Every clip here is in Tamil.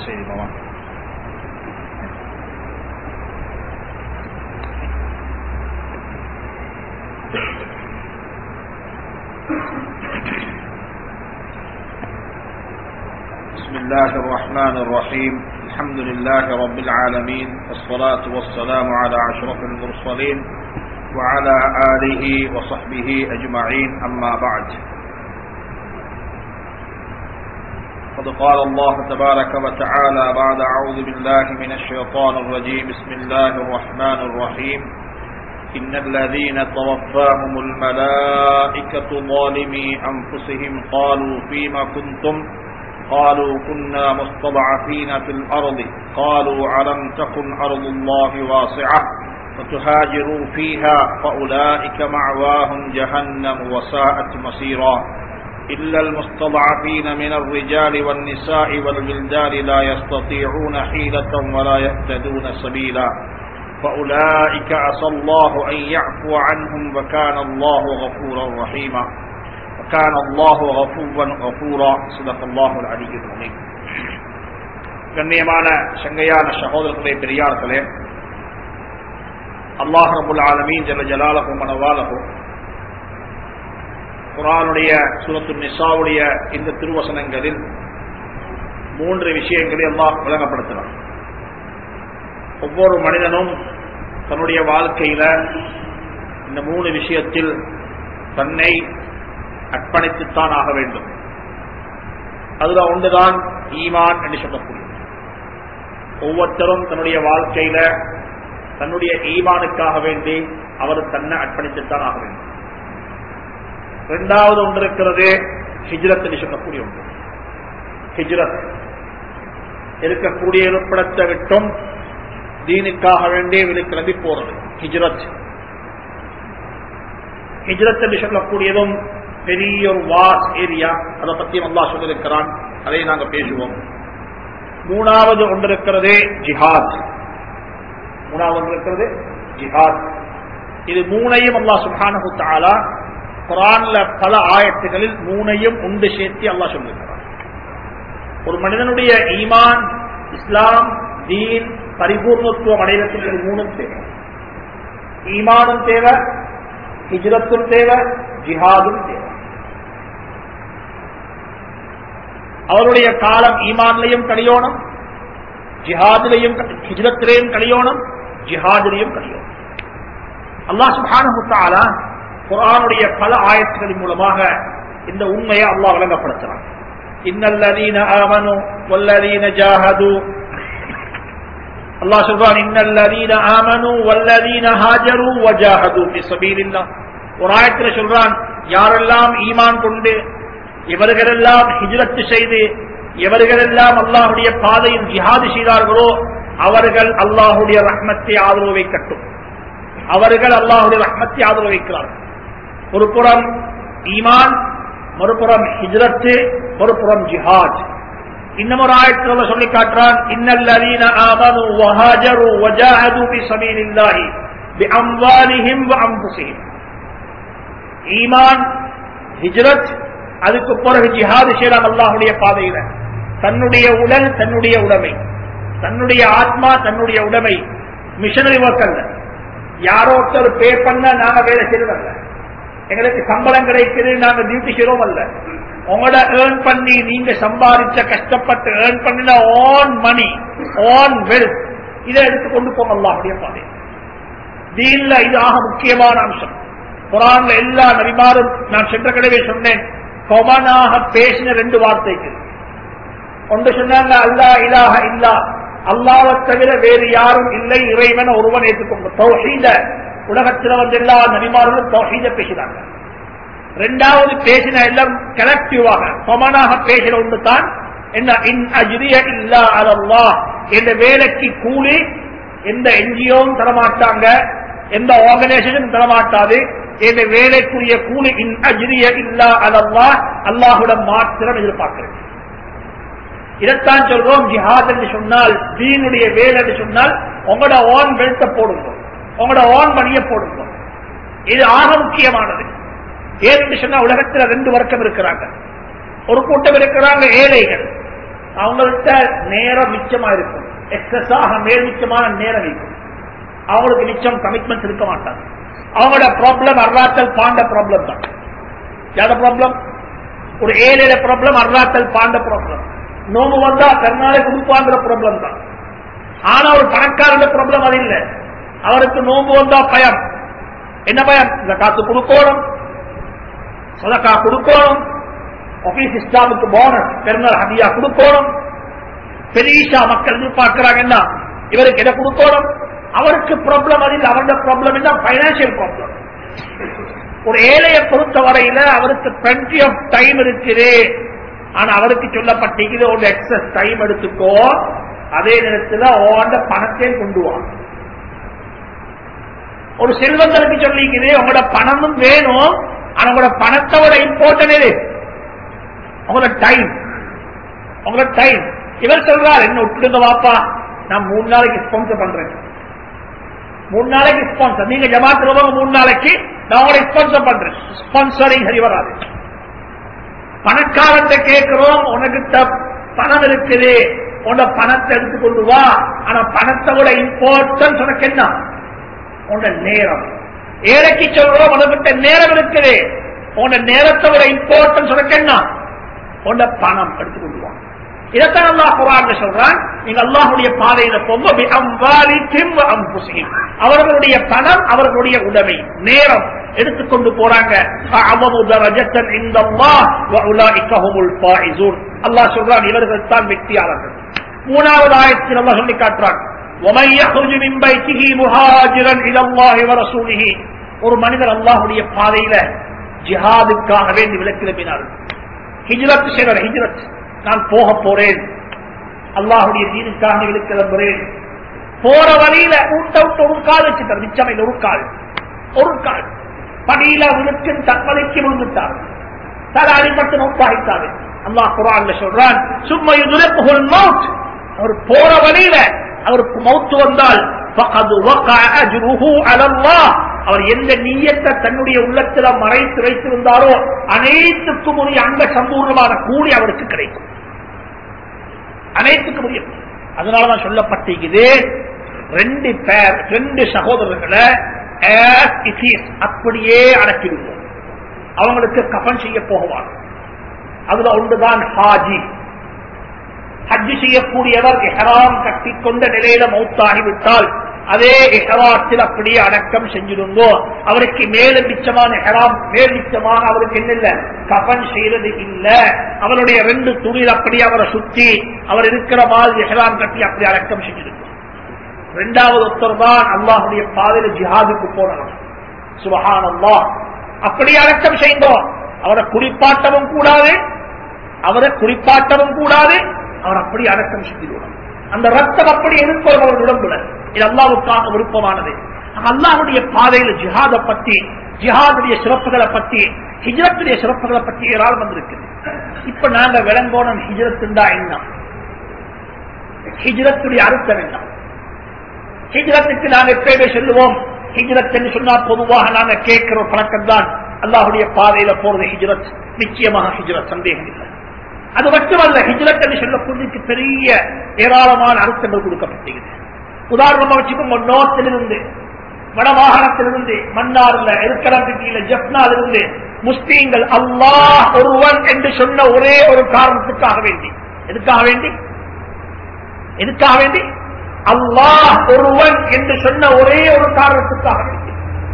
செய்தி மாமா بسم الله الرحمن الرحيم الحمد لله رب العالمين والصلاة والسلام على أشرف المرسلين وعلى آله وصحبه أجمعين أما بعد قد قال الله تبارك وتعالى بعد أعوذ بالله من الشيطان الرجيم بسم الله الرحمن الرحيم إن الذين توفاهم الملائكة ظالمي أنفسهم قالوا فيما كنتم قالوا كنا مستضعفين في الأرض قالوا ألم تكن أرض الله واسعة فتهاجروا فيها فأولئك معواهم جهنم وساءت مصيرا إلا المستضعفين من الرجال والنساء والولدان لا يستطيعون حيلة ولا يهتدون سبيلا فأولئك عسى الله أن يعفو عنهم وكان الله غفورا رحيما وكان الله غفوا غفورا صدق الله العلي العظيم கண்ணியமான சங்கையான சகோதரர்களே பெரியார்களே அல்லாஹ் ரபுல் ஆலமீன் ஜல ஜலாலஹு மனவாலஹு குரானுடைய சுரத்து நிசாவுடைய இந்த திருவசனங்களில் மூன்று விஷயங்களை அல்லாஹ் விளங்கப்படுத்தினார் ஒவ்வொரு மனிதனும் தன்னுடைய வாழ்க்கையில இந்த மூணு விஷயத்தில் தன்னை அர்ப்பணித்துத்தான் ஆக வேண்டும் அதுல ஒன்றுதான் ஈமான் என்று சொல்லக்கூடிய ஒவ்வொருத்தரும் தன்னுடைய வாழ்க்கையில தன்னுடைய ஈமானுக்காக வேண்டி அவர் தன்னை அர்ப்பணித்துத்தான் ஆக வேண்டும் இரண்டாவது ஒன்று இருக்கிறது ஹிஜ்ரத் என்று சொல்லக்கூடிய ஒன்று ஹிஜ்ரத் இருக்கக்கூடிய இருப்பிடத்தை விட்டும் தீனுக்காக வேண்டிய வெளி கிளம்பி போறது ஹிஜ்ரத் ஹிஜ்ரத் என்று சொல்லக்கூடியதும் பெரிய ஒரு வாஸ் ஏரியா அதை பத்தி அல்லா சொல்லியிருக்கிறான் அதை நாங்க பேசுவோம் மூணாவது ஒன்று இருக்கிறது ஜிஹாத் மூணாவது ஒன்று இருக்கிறது ஜிஹாத் இது மூணையும் அல்லா சுல்ஹானு தாலா குரான்ல பல ஆயத்துகளில் மூணையும் உண்டு சேர்த்து அல்லா சொல்லியிருக்கிறான் ஒரு மனிதனுடைய ஈமான் இஸ்லாம் தீன் பரிபூர்ணத்துவம் அடைவதற்கு மூணும் தேவை ஈமானும் தேவை ஹிஜ்ரத்தும் தேவை ஜிஹாதும் தேவை அவருடைய காலம் ஈமான்லையும் கழியோணும் ஜிஹாதிலையும் ஹிஜ்ரத்திலையும் கழியோணும் ஜிஹாதிலையும் கழியோணும் அல்லாஹ் சுபானுத்தாலா குரானுடைய பல ஆயத்துகளின் மூலமாக இந்த உண்மையை அல்லாஹ் விளங்கப்படுத்துறான் இன்னல்லதீன ஆமனு வல்லதீன ஜாஹது அல்லாஹ் சொல்றான் இன்னல்லதீன ஆமனு வல்லதீன ஹாஜரு வஜாஹது ஃபி சபீலில்லாஹ் ஒரு ஆயத்துல சொல்றான் யாரெல்லாம் ஈமான் கொண்டு இவர்களெல்லாம் ஹிஜ்ரத்து செய்து எவர்களெல்லாம் அல்லாஹுடைய பாதையில் ஜிஹாது செய்தார்களோ அவர்கள் அல்லாஹுடைய ரஹ்மத்தை ஆதரவு வைக்கட்டும் அவர்கள் அல்லாஹுடைய ரஹ்மத்தை ஆதரவு வைக்கிறார்கள் ஒரு புறம் ஈமான் மறுபுறம் ஹிஜ்ரத்து மறுபுறம் ஜிஹாத் இன்னும் ஒரு ஆயத்தில் சொல்லி காட்டுறான் இன்னல்லதீன ஆமனு வஹாஜரு வஜாஹது ஃபி சபீலில்லாஹி பிஅம்வாலிஹிம் வஅன்ஃபுஸிஹிம் ஈமான் ஹிஜ்ரத் அதுக்கு பிறகு ஜிஹாது செய்யலாம் அல்லாஹுடைய பாதையில தன்னுடைய உடல் தன்னுடைய உடைமை தன்னுடைய ஆத்மா தன்னுடைய உடைமை மிஷனரி ஒர்க் அல்ல யாரோ ஒருத்தர் பே பண்ண நாங்க வேலை செய்யறதல்ல எங்களுக்கு சம்பளம் கிடைக்குது நாங்க டியூட்டி செய்யறோம் அல்ல உங்களோட ஏர்ன் பண்ணி நீங்க சம்பாதிச்ச கஷ்டப்பட்டு ஏர்ன் பண்ணின ஓன் மணி ஓன் வெல்த் இதை எடுத்து கொண்டு போங்க அல்லாஹுடைய பாதை தீன்ல இது ஆக முக்கியமான அம்சம் குரான்ல எல்லா நபிமாரும் நான் சென்ற கடவே சொன்னேன் கொமனாக பேசின ரெண்டு வார்த்தைக்கு ஒன்று சொன்னாங்க அல்லா இலாக இல்லா அல்லாவை தவிர வேறு யாரும் இல்லை இறைவன் ஒருவன் ஏற்றுக்கொண்டு தௌஹீத உலகத்தில் வந்து எல்லா நபிமார்களும் தௌஹீத பேசினாங்க ரெண்டாவது பேசின எல்லாம் கலெக்டிவாக கொமனாக பேசின ஒன்று தான் என்ன இன் அஜ்ரிய இல்லா அல்லா என்ற வேலைக்கு கூலி எந்த என்ஜிஓவும் தரமாட்டாங்க எந்த ஆர்கனைசேஷனும் தரமாட்டாது இந்த வேலைக்குரிய கூலி இன் அஜ்ரிய இல்லா அல்லா அல்லாஹுடன் மாத்திரம் எதிர்பார்க்கிறேன் இதைத்தான் சொல்றோம் ஜிஹாத் என்று சொன்னால் தீனுடைய வேலை என்று சொன்னால் உங்களோட ஓன் வெல்த்த போடுங்க உங்களோட ஓன் மணியை போடுங்க இது ஆக முக்கியமானது ஏன்னு சொன்னா உலகத்தில் ரெண்டு வர்க்கம் இருக்கிறாங்க ஒரு கூட்டம் இருக்கிறாங்க ஏழைகள் அவங்கள்ட்ட நேரம் மிச்சமா இருக்கும் எக்ஸஸாக மேல் மிச்சமான நேரம் இருக்கும் அவங்களுக்கு மிச்சம் கமிட்மெண்ட் இருக்க மாட்டாங்க அவங்களோட ப்ராப்ளம் அருணாச்சல் பாண்ட ப்ராப்ளம் தான் யார ப்ராப்ளம் ஒரு ஏழையில ப்ராப்ளம் அருணாச்சல் பாண்ட ப்ராப்ளம் நோம்பு வந்தா கருணாலை கொடுப்பாங்கிற ப்ராப்ளம் தான் ஆனா ஒரு பணக்காரங்க ப்ராப்ளம் அது இல்லை அவருக்கு நோம்பு வந்தா பயம் என்ன பயம் இந்த காசு கொடுக்கணும் சதக்கா கொடுக்கணும் ஆபீஸ் ஸ்டாஃபுக்கு போனஸ் பெருநாள் ஹதியா கொடுக்கணும் பெரியஷா மக்கள் எதிர்பார்க்கிறாங்க என்ன இவருக்கு எதை கொடுக்கணும் அவருக்கு ப்ராப்ளம் அதில் அவருடைய ப்ராப்ளம் என்ன பைனான்சியல் ப்ராப்ளம் ஒரு ஏழையை பொறுத்த வரையில அவருக்கு பிளண்டி ஆஃப் டைம் இருக்குது ஆனா அவருக்கு சொல்லப்பட்டிருக்குது ஒரு எக்ஸஸ் டைம் எடுத்துக்கோ அதே நேரத்தில் ஓண்ட பணத்தையும் கொண்டு வா ஒரு செல்வந்தருக்கு சொல்லிக்குது உங்களோட பணமும் வேணும் ஆனா உங்களோட பணத்தை விட இம்பார்ட்டன் எது உங்களோட டைம் உங்களோட டைம் இவர் சொல்றார் என்ன விட்டுடுங்க வாப்பா நான் மூணு நாளைக்கு ஸ்பான்சர் பண்றேன் மூணு நாளைக்கு ஸ்பான்சர் நீங்க ஜமாத் ரூபாய் மூணு நாளைக்கு நான் உங்களை ஸ்பான்சர் பண்றேன் ஸ்பான்சரிங் சரி வராது பணக்காரத்தை கேட்கிறோம் உனக்கிட்ட பணம் இருக்குது உன பணத்தை எடுத்து கொண்டு வா ஆனா பணத்தை விட இம்பார்ட்டன்ஸ் உனக்கு என்ன உன்ன நேரம் ஏழைக்கு சொல்றோம் உனக்கிட்ட நேரம் இருக்குது உன்ன நேரத்தை விட இம்பார்ட்டன்ஸ் உனக்கு என்ன உன்ன பணம் எடுத்து கொண்டு வா இதைத்தான் அல்லாஹ் குரான் சொல்றான் நீங்க அல்லாஹுடைய பாதையில போங்க பி அம்வாலிக்கும் வ அன்புசியும் அவர்களுடைய பணம் அவர்களுடைய உடைமை நேரம் எடுத்துக்கொண்டு போறாங்க ஃபஅமது தரஜத்தன் இந்தல்லாஹ் வ உலாயிக ஹுமுல் ஃபாயிசூன் அல்லாஹ் சொல்றான் இவர்கள் தான் வெற்றியாளர்கள் மூணாவது ஆயத்தில் அல்லாஹ் சொல்லி காட்டுறான் ومن يخرج من بيته مهاجرا الى الله ورسوله ஒரு மனிதர் அல்லாஹ்வுடைய பாதையில ஜிஹாதுக்காக வேண்டி விலக்கிழப்பினார் ஹிஜ்ரத் செய்வார் ஹிஜ்ரத் நான் போக போறேன் அல்லாஹுடைய தீனுக்காக விழுக்கிளம்புறேன் போற வழியில ஊட்ட விட்டு ஒரு கால் வச்சுட்டார் மிச்சமையில் ஒரு கால் ஒரு கால் படியில விழுக்கு தற்கொலைக்கு விழுந்துட்டார் தலை அடிபட்டு நோப்பாகிட்டாரு அல்லாஹ் குரான்ல சொல்றான் சும்மா இதுல மவுத் அவர் போற வழியில அவருக்கு மௌத்து வந்தால் فقد وقع اجره على الله அவர் எந்த நீயத்தை தன்னுடைய உள்ளத்துல மறைத்து வைத்திருந்தாரோ அனைத்துக்கும் உரிய அங்க சம்பூர்ணமான கூலி அவருக்கு கிடைக்கும் அனைத்துக்கும் உரிய அதனாலதான் சொல்லப்பட்டிருக்குது ரெண்டு பேர் ரெண்டு சகோதரர்களை as it is அப்படியே அடக்கிவிடுவோம் அவங்களுக்கு கபன் செய்ய போகுவார் அதுல ஒன்றுதான் ஹாஜி ஹஜ்ஜி செய்யக்கூடியவர் எஹராம் கட்டிக்கொண்ட நிலையில மௌத்தாகிவிட்டால் அதே எஹராத்தில் அப்படியே அடக்கம் செஞ்சிருந்தோ அவருக்கு மேலும் மிச்சமான எஹராம் மேல் மிச்சமான அவருக்கு என்ன இல்ல கபன் செய்யறது இல்ல அவருடைய ரெண்டு துணியில் அப்படியே அவரை சுத்தி அவர் இருக்கிற மாதிரி எஹராம் கட்டி அப்படி அடக்கம் செஞ்சிருந்தோம் இரண்டாவது ஒருத்தர் தான் அல்லாஹுடைய பாதையில ஜிஹாதுக்கு போனவர் சுபஹான் அல்லாஹ் அப்படி அடக்கம் செய்தோம் அவரை குறிப்பாட்டவும் கூடாது அவரை குறிப்பாட்டவும் கூடாது அவர் அப்படி அடக்கம் செஞ்சிருவார் அந்த ரத்தம் அப்படி இருக்கும் அவர் உடம்புல இது அல்லாவுக்காக விருப்பமானது அல்லாஹுடைய பாதையில ஜிஹாத பத்தி ஜிஹாதுடைய சிறப்புகளை பத்தி ஹிஜரத்துடைய சிறப்புகளை பத்தி ஏராளம் வந்திருக்கு இப்ப நாங்க விளங்கோணம் ஹிஜரத்துண்டா என்ன ஹிஜரத்துடைய அர்த்தம் என்ன ஹிஜரத்துக்கு நாங்க எப்பயுமே சொல்லுவோம் ஹிஜரத் என்று சொன்னா பொதுவாக நாங்க கேட்கிற பழக்கம் தான் அல்லாஹுடைய பாதையில போறது ஹிஜரத் நிச்சயமாக ஹிஜரத் சந்தேகம் இல்லை அது மட்டுமல்ல ஹிஜ்ரத் என்று சொல்லக்கூடியதுக்கு பெரிய ஏராளமான அர்த்தங்கள் கொடுக்கப்பட்டிருக்கிறது உதாரணமா வச்சுக்கோங்க நோர்த்திலிருந்து வடமாகாணத்திலிருந்து மன்னார்ல இருக்கலம்பட்டியில ஜப்னாலிருந்து முஸ்லீம்கள் அல்லாஹ் ஒருவன் என்று சொன்ன ஒரே ஒரு காரணத்துக்காக வேண்டி எதுக்காக வேண்டி எதுக்காக வேண்டி அல்லாஹ் ஒருவன் என்று சொன்ன ஒரே ஒரு காரணத்துக்காக வேண்டி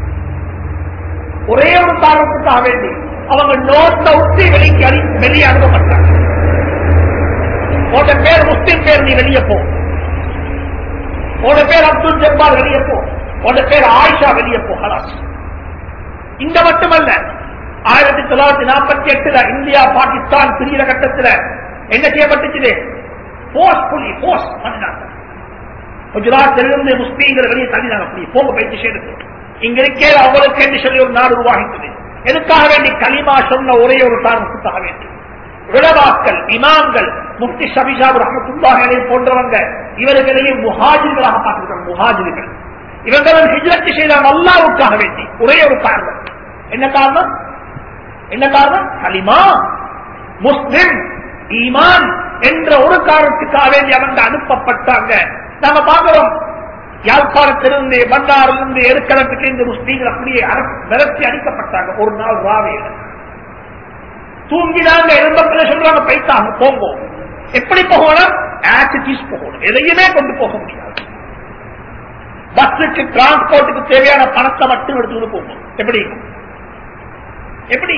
ஒரே ஒரு காரணத்துக்காக வேண்டி அவங்க நோட்ட விட்டு வெளிக்கு அடி வெளியே அனுப்பப்பட்டாங்க உன்னோட பேர் முஸ்லிம் பேர் நீ வெளியே போ உன்னோட பேர் அப்துல் ஜப்பார் வெளியே போ உன்னோட பேர் ஆயிஷா வெளியே போ ஹலாஸ் இந்த மட்டுமல்ல ஆயிரத்தி தொள்ளாயிரத்தி நாற்பத்தி எட்டுல இந்தியா பாகிஸ்தான் பிரிகிற கட்டத்தில் என்ன செய்யப்பட்டுச்சு போஸ்ட்ஃபுல்லி போஸ்ட் பண்ணினாங்க குஜராத்திலிருந்து முஸ்லீம்கள் வெளியே தள்ளினாங்க அப்படி போக பயிற்சி செய்து இங்க இருக்கே அவங்களுக்கு என்று சொல்லி ஒரு நாடு உருவாகிட்டது எதுக்காக வேண்டி களிமா சொன்ன ஒரே ஒரு காரணத்துக்காக வேண்டி விளவாக்கள் இமாம்கள் முப்தி ஷபிஷாப் ரஹமத்துல்லாஹலை போன்றவங்க இவர்களையும் முஹாஜிர்களாக பார்த்திருக்காங்க முஹாஜிர்கள் இவங்களும் ஹிஜ்ரத்து செய்தாங்க அல்லாவுக்காக வேண்டி ஒரே ஒரு காரணம் என்ன காரணம் என்ன காரணம் களிமா முஸ்லிம் ஈமான் என்ற ஒரு காரணத்துக்காக வேண்டி அவங்க அனுப்பப்பட்டாங்க நாம பார்க்கிறோம் யாழ்ப்பாணத்திலிருந்து பண்டாரிலிருந்து எருக்கலத்துக்கு இந்த முஸ்லீம்கள் அப்படியே அர- விரட்டி அடிக்கப்பட்டாங்க ஒரு நாள் ராவையில தூங்கினாங்க எலும்பத்துல சொல்றாங்க பைத்தாங்க போங்க எப்படி போகணும் ஆசிட்டிஸ் போகணும் எதையுமே கொண்டு போக முடியாது பஸ்ஸுக்கு டிரான்ஸ்போர்ட்டுக்கு தேவையான பணத்தை மட்டும் எடுத்துட்டு போகணும் எப்படி எப்படி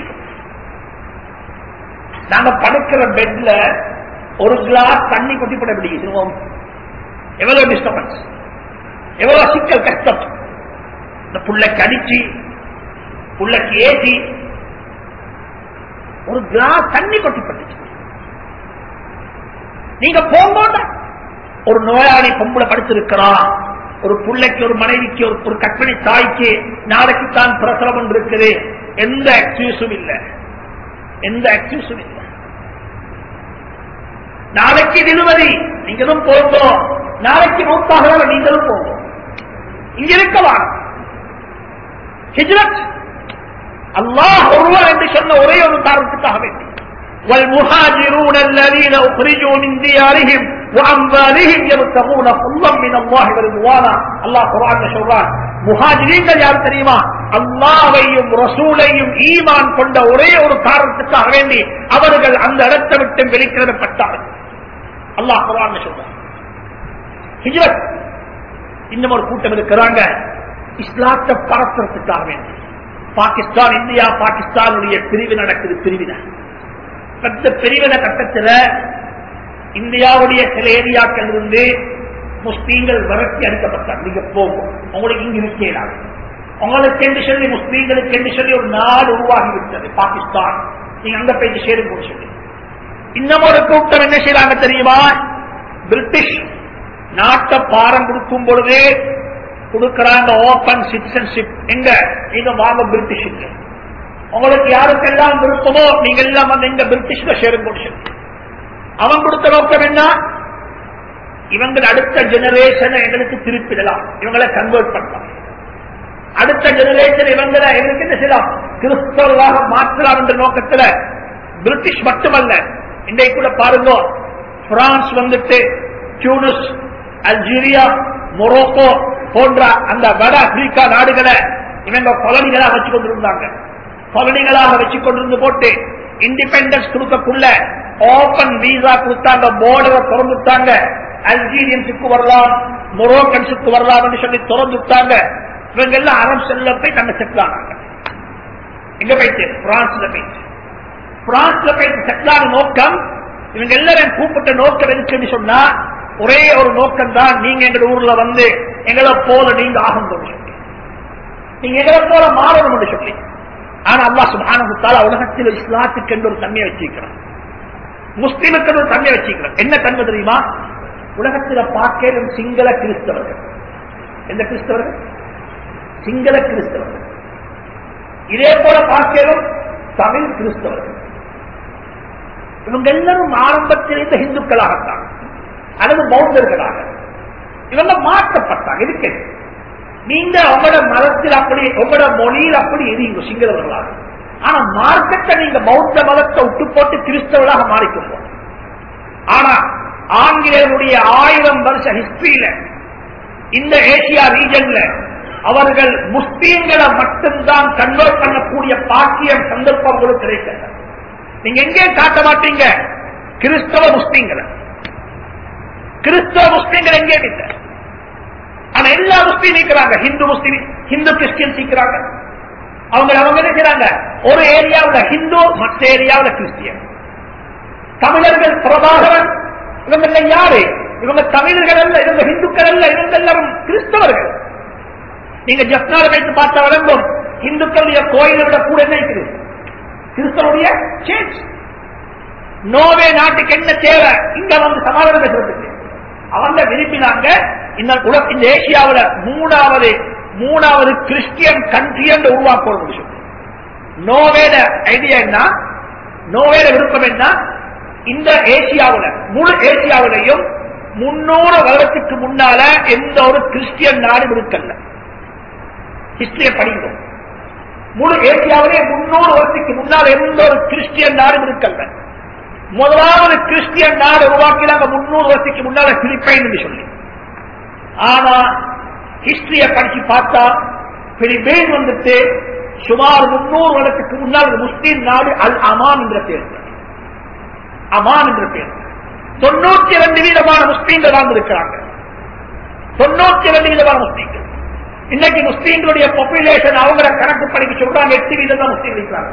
நாங்க படுக்கிற பெட்ல ஒரு கிளாஸ் தண்ணி கொட்டிப்பட எப்படி சொல்லுவோம் எவ்வளவு டிஸ்டர்பன்ஸ் எவ்வளவு சிக்கல் கஷ்டம் இந்த புள்ளைக்கு அடிச்சு புள்ளைக்கு ஏற்றி ஒரு கிளாஸ் தண்ணி கொட்டிப்பட்டுச்சு நீங்க போகும்போது ஒரு நோயாளி பொம்பளை படுத்திருக்கிறான் ஒரு பிள்ளைக்கு ஒரு மனைவிக்கு ஒரு ஒரு கற்பனை தாய்க்கு நாளைக்கு தான் பிரசவம் இருக்குது எந்த எக்ஸ்கியூஸும் இல்லை எந்த எக்ஸ்கியூஸும் இல்லை நாளைக்கு டெலிவரி நீங்களும் போகும் நாளைக்கு மௌத்தாக நீங்களும் போகும் இங்க இருக்கலாம் ஹிஜ்ரத் அல்லாஹ் ஒருவர் என்று சொன்ன ஒரே ஒரு காரணத்துக்காக வேண்டி والمهاجرون الذين اخرجوا من ديارهم واموالهم يبتغون فضلا من الله ورضوانا الله قرآن சொல்றான் முஹாஜிரீன்கள் யார் தெரியுமா அல்லாவையும் ரசூலையும் ஈமான் கொண்ட ஒரே ஒரு காரணத்துக்காக வேண்டி அவர்கள் அந்த இடத்தை விட்டு வெளிக்கிடப்பட்டார்கள் அல்லாஹ் குரான் சொல்றான் ஹிஜ்ரத் இன்னும் ஒரு கூட்டம் இருக்கிறாங்க இஸ்லாத்தை பரப்புறதுக்காக வேண்டி பாகிஸ்தான் இந்தியா பாகிஸ்தானுடைய பிரிவு நடக்குது பிரிவினை பெற்ற பிரிவினை கட்டத்தில் இந்தியாவுடைய சில ஏரியாக்கள் இருந்து முஸ்லீம்கள் விரட்டி அடிக்கப்பட்டார் நீங்க போகும் உங்களுக்கு இங்க இருக்கிறாங்க உங்களுக்கு என்று சொல்லி முஸ்லீம்களுக்கு என்று சொல்லி ஒரு நாடு உருவாகி விட்டது பாகிஸ்தான் நீங்க அங்க போயிட்டு சேரும் சொல்லி இன்னும் ஒரு கூட்டம் என்ன செய்யறாங்க தெரியுமா பிரிட்டிஷ் நாட்டை பாரம் கொடுக்கும் பொழுது கொடுக்கறாங்க ஓபன் சிட்டிசன்ஷிப் எங்க நீங்க வாங்க பிரிட்டிஷுக்கு உங்களுக்கு யாருக்கெல்லாம் விருப்பமோ நீங்க எல்லாம் வந்து இந்த பிரிட்டிஷ்ல சேரும் சொல்லி அவன் கொடுத்த நோக்கம் என்ன இவங்க அடுத்த ஜெனரேஷனை எங்களுக்கு திருப்பிடலாம் இவங்களை கன்வெர்ட் பண்ணலாம் அடுத்த ஜெனரேஷன் இவங்களை எங்களுக்கு என்ன செய்யலாம் கிறிஸ்தவர்களாக மாற்றலாம் என்ற நோக்கத்துல பிரிட்டிஷ் மட்டுமல்ல இன்றைக்கு கூட பாருங்க பிரான்ஸ் வந்துட்டு டியூனிஸ் அல்ஜீரியா மொரோக்கோ போன்ற அந்த வட ஆப்பிரிக்கா நாடுகளை இவங்க கொலனிகளாக வச்சு கொண்டிருந்தாங்க கொலனிகளாக வச்சு கொண்டிருந்து போட்டு இண்டிபெண்டன்ஸ் கொடுக்கக்குள்ள ஓபன் வீசா கொடுத்தாங்க போர்டரை திறந்துட்டாங்க அல்ஜீரியன்ஸுக்கு வரலாம் மொரோக்கன்ஸுக்கு வரலாம் என்று சொல்லி திறந்துட்டாங்க இவங்க எல்லாம் அரபு செல்ல போய் தங்க செட்டில் ஆனாங்க எங்க போயிட்டு பிரான்ஸ்ல போயிட்டு பிரான்ஸ்ல போயிட்டு செட்டில் ஆன நோக்கம் இவங்க எல்லாரும் கூப்பிட்ட நோக்கம் எதுக்குன்னு சொன்னா ஒரே ஒரு நோக்கம் தான் நீங்க எங்க ஊர்ல வந்து எங்களை போல நீங்க ஆகும் சொல்லி நீங்க எங்களை போல மாறணும் சொல்லி ஆனா அல்லா சுபானத்தால உலகத்தில் இஸ்லாத்துக்கு என்று ஒரு தன்மையை வச்சிருக்கிறான் முஸ்லிமுக்கு ஒரு தன்மை வச்சிருக்கிறான் என்ன தன்மை தெரியுமா உலகத்தில் பார்க்கலும் சிங்கள கிறிஸ்தவர்கள் எந்த கிறிஸ்தவர்கள் சிங்கள கிறிஸ்தவர்கள் இதே போல பார்க்கலும் தமிழ் கிறிஸ்தவர்கள் இவங்க எல்லாரும் ஆரம்பத்தில் இருந்த இந்துக்களாகத்தான் அல்லது பௌத்தர்களாக இவங்க மாற்றப்பட்டாங்க இதுக்கு நீங்க உங்களோட மதத்தில் அப்படி உங்களோட மொழியில் அப்படி எரியுங்க சிங்களவர்களாக ஆனா மார்க்கத்தை நீங்க பௌத்த மதத்தை விட்டு போட்டு கிறிஸ்தவர்களாக மாறிக்கணும் ஆனா ஆங்கிலேயருடைய ஆயிரம் வருஷ ஹிஸ்டரியில இந்த ஏசியா ரீஜன்ல அவர்கள் முஸ்லீம்களை மட்டும்தான் கன்வெர்ட் பண்ணக்கூடிய பாக்கியம் சந்தர்ப்பங்களும் கிடைக்கிறது நீங்க எங்கே காட்ட மாட்டீங்க கிறிஸ்தவ முஸ்லீம்களை கிறிஸ்தவ முஸ்லீம்கள் எங்கே இல்லை ஆனா எல்லா முஸ்லீம் இருக்கிறாங்க ஹிந்து முஸ்லீம் ஹிந்து கிறிஸ்டியன் இருக்கிறாங்க அவங்க அவங்க என்ன செய்றாங்க ஒரு ஏரியாவில் ஹிந்து மற்ற ஏரியாவில் கிறிஸ்டியன் தமிழர்கள் பிரபாகரன் இவங்க எல்லாம் யாரு இவங்க தமிழர்கள் அல்ல இவங்க இந்துக்கள் அல்ல இவங்க எல்லாரும் கிறிஸ்தவர்கள் நீங்க ஜப்னால வைத்து பார்த்த வழங்கும் இந்துக்களுடைய கோயிலை விட கூட என்ன இருக்குது கிறிஸ்தவனுடைய சேர்ச் நோவே நாட்டுக்கு என்ன தேவை இங்க வந்து சமாதானம் பேசுறதுக்கு அவங்க விரும்பினாங்க இந்த உலக இந்த ஏசியாவில் மூணாவது மூணாவது கிறிஸ்டியன் கண்ட்ரி என்று உருவாக்க முடியும் நோவேட ஐடியா என்ன நோவேட விருப்பம் என்ன இந்த ஏசியாவில் முழு ஏசியாவிலையும் முன்னூறு வருடத்துக்கு முன்னால எந்த ஒரு கிறிஸ்டியன் நாடும் இருக்கல்ல ஹிஸ்டரியை படிக்கிறோம் முழு ஏசியாவிலே முன்னூறு வருஷத்துக்கு முன்னால் எந்த ஒரு கிறிஸ்டியன் நாடும் இருக்கல்ல முதலாவது கிறிஸ்டியன் நாடு உருவாக்கினாங்க முன்னூறு வருஷத்துக்கு முன்னால பிலிப்பைன் என்று சொல்லி ஆனா ஹிஸ்டரிய படிச்சு பார்த்தா பிலிப்பைன் வந்துட்டு சுமார் முன்னூறு வருடத்துக்கு முன்னால் ஒரு முஸ்லீம் நாடு அல் அமான் என்ற பேர் அமான் என்ற பேர் தொண்ணூத்தி இரண்டு வீதமான முஸ்லீம்கள் வாழ்ந்திருக்கிறாங்க தொண்ணூத்தி இரண்டு வீதமான முஸ்லீம்கள் இன்னைக்கு முஸ்லீம்களுடைய பாப்புலேஷன் அவங்கள கணக்கு படிக்க சொல்றாங்க எட்டு வீதம் தான் முஸ்லீம் இருக்கிறாங்க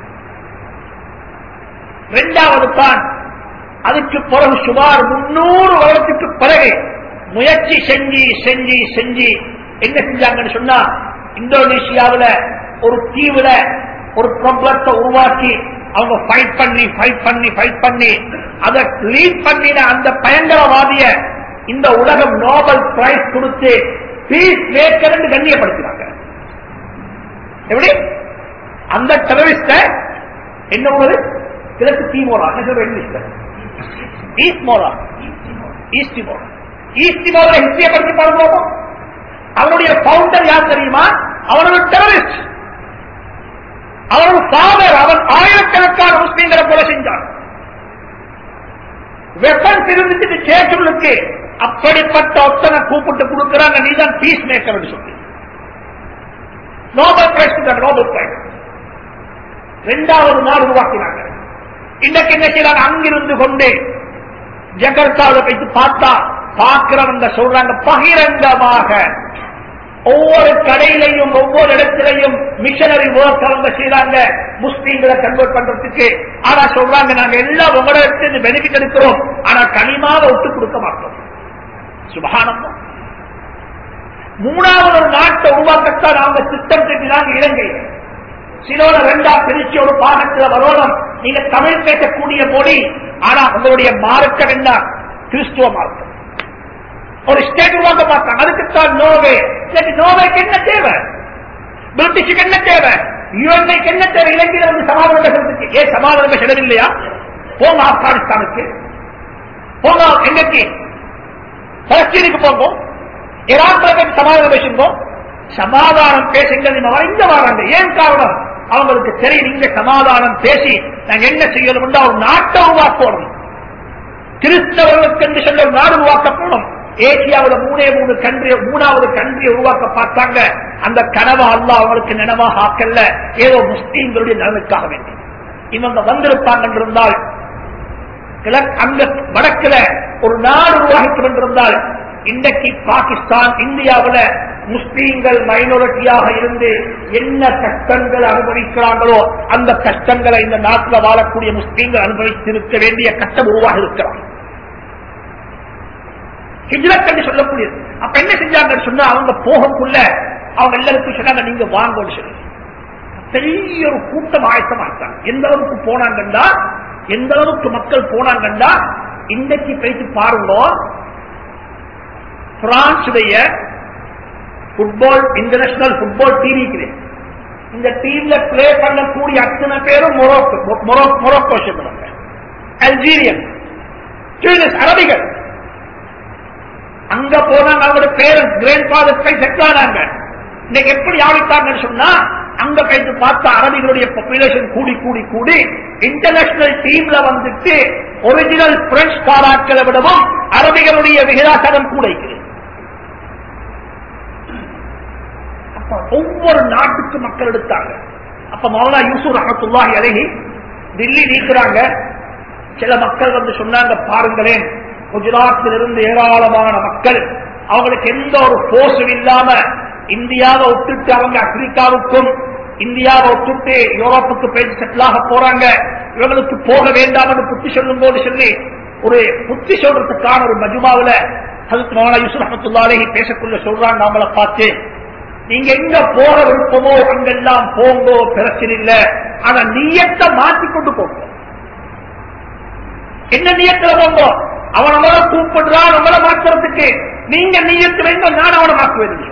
இரண்டாவது தான் அதுக்கு பிறகு சுமார் முன்னூறு வருடத்துக்கு பிறகு முயற்சி செஞ்சு செஞ்சு செஞ்சு என்ன செஞ்சாங்கன்னு சொன்னா இந்தோனேஷியாவுல ஒரு தீவுல ஒரு ப்ராப்ளத்தை உருவாக்கி அவங்க ஃபைட் பண்ணி ஃபைட் பண்ணி ஃபைட் பண்ணி அதை லீட் பண்ணின அந்த பயங்கரவாதிய இந்த உலகம் நோபல் பிரைஸ் கொடுத்து பீஸ் மேக்கர் கண்ணியப்படுத்தினாங்க எப்படி அந்த டெரரிஸ்ட என்ன உள்ளது கிழக்கு தீமோரா என்ன சொல்ற இங்கிலீஷ்ல ஈஸ்ட் மோரா ஈஸ்ட் மோரா ஈஸ்ட் மோரா ஹிஸ்டரிய படிச்சு பாருங்க அவனுடைய பவுண்டர் யார் தெரியுமா அவன் ஒரு டெரரிஸ்ட் அவன் ஒரு ஃபாதர் அவன் ஆயிரக்கணக்கான முஸ்லீம்களை கொலை செஞ்சான் வெப்பன்ஸ் இருந்துட்டு சேச்சுகளுக்கு அப்படிப்பட்ட ஒத்தனை கூப்பிட்டு கொடுக்கிறாங்க நீதான் பீஸ் மேக்கர் சொல்லி நோபல் பிரைஸ் நோபல் பிரைஸ் இரண்டாவது நாள் உருவாக்கினாங்க இன்றைக்கு என்ன செய்யறாங்க அங்கிருந்து கொண்டு ஜகர்த்தாவில் வைத்து பார்த்தா பார்க்கிறவங்க சொல்றாங்க பகிரங்கமாக ஒவ்வொரு கடையிலையும் ஒவ்வொரு இடத்திலையும் மிஷனரி ஒர்க் அவங்க செய்யறாங்க முஸ்லீம்களை கன்வெர்ட் பண்றதுக்கு ஆனா சொல்றாங்க நாங்க எல்லாம் உங்களோட இடத்துல பெனிஃபிட் எடுக்கிறோம் ஆனா களிமாவை விட்டு கொடுக்க மாட்டோம் சுபகானம் மூணாவது ஒரு நாட்டை உருவாக்கத்தான் அவங்க திட்டம் செஞ்சாங்க இலங்கை சிலோட ரெண்டா பிரிச்சு ஒரு பாகத்துல வரணும் நீங்க தமிழ் பேசக்கூடிய மொழி ஆனா உங்களுடைய மார்க்கம் என்ன கிறிஸ்துவ மார்க்கம் ஒரு ஸ்டேட் உருவாக்க பார்த்தாங்க அதுக்குத்தான் நோவே சரி நோவேக்கு என்ன தேவை பிரிட்டிஷுக்கு என்ன தேவை யுஎன்ஐக்கு என்ன தேவை இலங்கையில வந்து சமாதான பேசுறதுக்கு ஏன் சமாதான பேச இல்லையா போங்க ஆப்கானிஸ்தானுக்கு போங்க எங்கக்கு பலஸ்தீனுக்கு போங்க ஈராக்ல போய் சமாதானம் பேசுங்க சமாதானம் பேசுங்கள் இங்க வராங்க ஏன் காரணம் அவங்களுக்கு தெரியும் இங்க சமாதானம் பேசி நாங்க என்ன செய்யணும் ஒரு நாட்டை உருவாக்கணும் கிறிஸ்தவர்களுக்கு என்று சொல்ல ஒரு நாடு உருவாக்கப்படும் ஏசியாவில் மூணே மூணு கன்றி மூணாவது கன்றியை உருவாக்க பார்த்தாங்க அந்த கனவை அல்ல அவங்களுக்கு நினைவாக ஆக்கல்ல ஏதோ முஸ்லீம்களுடைய நலனுக்காக வேண்டி இவங்க வந்திருப்பாங்க என்றிருந்தால் அங்க வடக்குல ஒரு நாடு உருவாகிட்டு கொண்டிருந்தால் இன்றைக்கு பாகிஸ்தான் இந்தியாவில் முஸ்லீம்கள் மைனாரிட்டியாக இருந்து என்ன கஷ்டங்கள் அனுபவிக்கிறாங்களோ அந்த கஷ்டங்களை இந்த நாட்டில் வாழக்கூடிய முஸ்லீம்கள் அனுபவித்திருக்க வேண்டிய கஷ்டம் உருவாக இருக்கிறார் ஹிஜ்ரத் என்று சொல்லக்கூடியது அப்ப என்ன செஞ்சாங்கன்னு சொன்னா அவங்க போகக்குள்ள அவங்க எல்லாருக்கும் சொன்னாங்க நீங்க வாங்கன்னு சொல்லி பெரிய ஒரு கூட்டம் ஆயத்தமாட்டாங்க எந்த அளவுக்கு போனாங்கண்டா எந்த அளவுக்கு மக்கள் போனாங்கண்டா இன்றைக்கு பேசி பாருங்க பிரான்சுடைய புட்பால் இன்டர்நேஷனல் புட்பால் டீம் இருக்குது இந்த டீம்ல பிளே பண்ணக்கூடிய அத்தனை பேரும் மொரோக்கோ மொரோக்கோ சொல்லுவாங்க அல்ஜீரியன் அரபிகள் அங்க போனாங்க அவங்களோட பேரண்ட்ஸ் கிரேண்ட் ஃபாதர் போய் செட்டில் ஆனாங்க இன்னைக்கு எப்படி ஆவிட்டாங்கன்னு சொன்னா அங்க கைது பார்த்த அரபிகளுடைய பாப்புலேஷன் கூடி கூடி கூடி இன்டர்நேஷனல் டீம்ல வந்துட்டு ஒரிஜினல் பிரெஞ்சு பாராக்களை விடவும் அரபிகளுடைய விகிதாசனம் கூட இருக்கிறது ஒவ்வொரு நாட்டுக்கு மக்கள் எடுத்தாங்க அப்ப மௌலா யூசுப் ரஹத்துல்லாஹி அழகி தில்லி நீக்கிறாங்க சில மக்கள் வந்து சொன்னாங்க பாருங்களேன் குஜராத்தில் இருந்து ஏராளமான மக்கள் அவங்களுக்கு எந்த ஒரு போர்ஸும் இல்லாம இந்தியாவை விட்டுட்டு அவங்க ஆப்பிரிக்காவுக்கும் இந்தியாவை விட்டுட்டு யூரோப்புக்கு போய் செட்டிலாக போறாங்க இவங்களுக்கு போக வேண்டாம் என்று புத்தி சொல்லும் போது சொல்லி ஒரு புத்தி சொல்றதுக்கான ஒரு மஜுமாவில அதுக்கு மௌலா யூசுப் ரஹத்துல்லாலே பேசக்குள்ள சொல்றாங்க அவங்கள பார்த்து நீங்க எங்க போற விருப்பமோ அங்கெல்லாம் போங்கோ பிரச்சனை இல்ல ஆனா நீயத்தை மாற்றிக்கொண்டு போங்க என்ன நீயத்துல போங்க அவன் நம்மள கூப்பிடுறான் நம்மள மாற்றுறதுக்கு நீங்க நீயத்து வைங்க நான் அவனை மாற்றுவேன்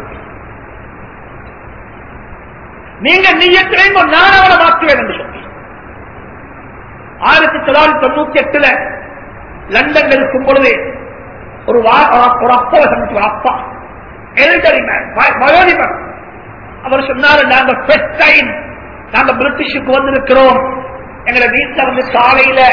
நீங்க நீயத்து வைங்க நான் அவனை மாற்றுவேன் என்று சொல்லி ஆயிரத்தி தொள்ளாயிரத்தி தொண்ணூத்தி எட்டுல லண்டன்ல இருக்கும் பொழுது ஒரு ஒரு அப்பாவை சந்திச்சு ஒரு அப்பா எல்டரி மேன் வயோதிபர் அவர் சொன்னாரு நாங்க ஃபர்ஸ்ட் டைம் நாங்க பிரிட்டிஷுக்கு வந்திருக்கிறோம் எங்களை வீட்டுல வந்து காலையில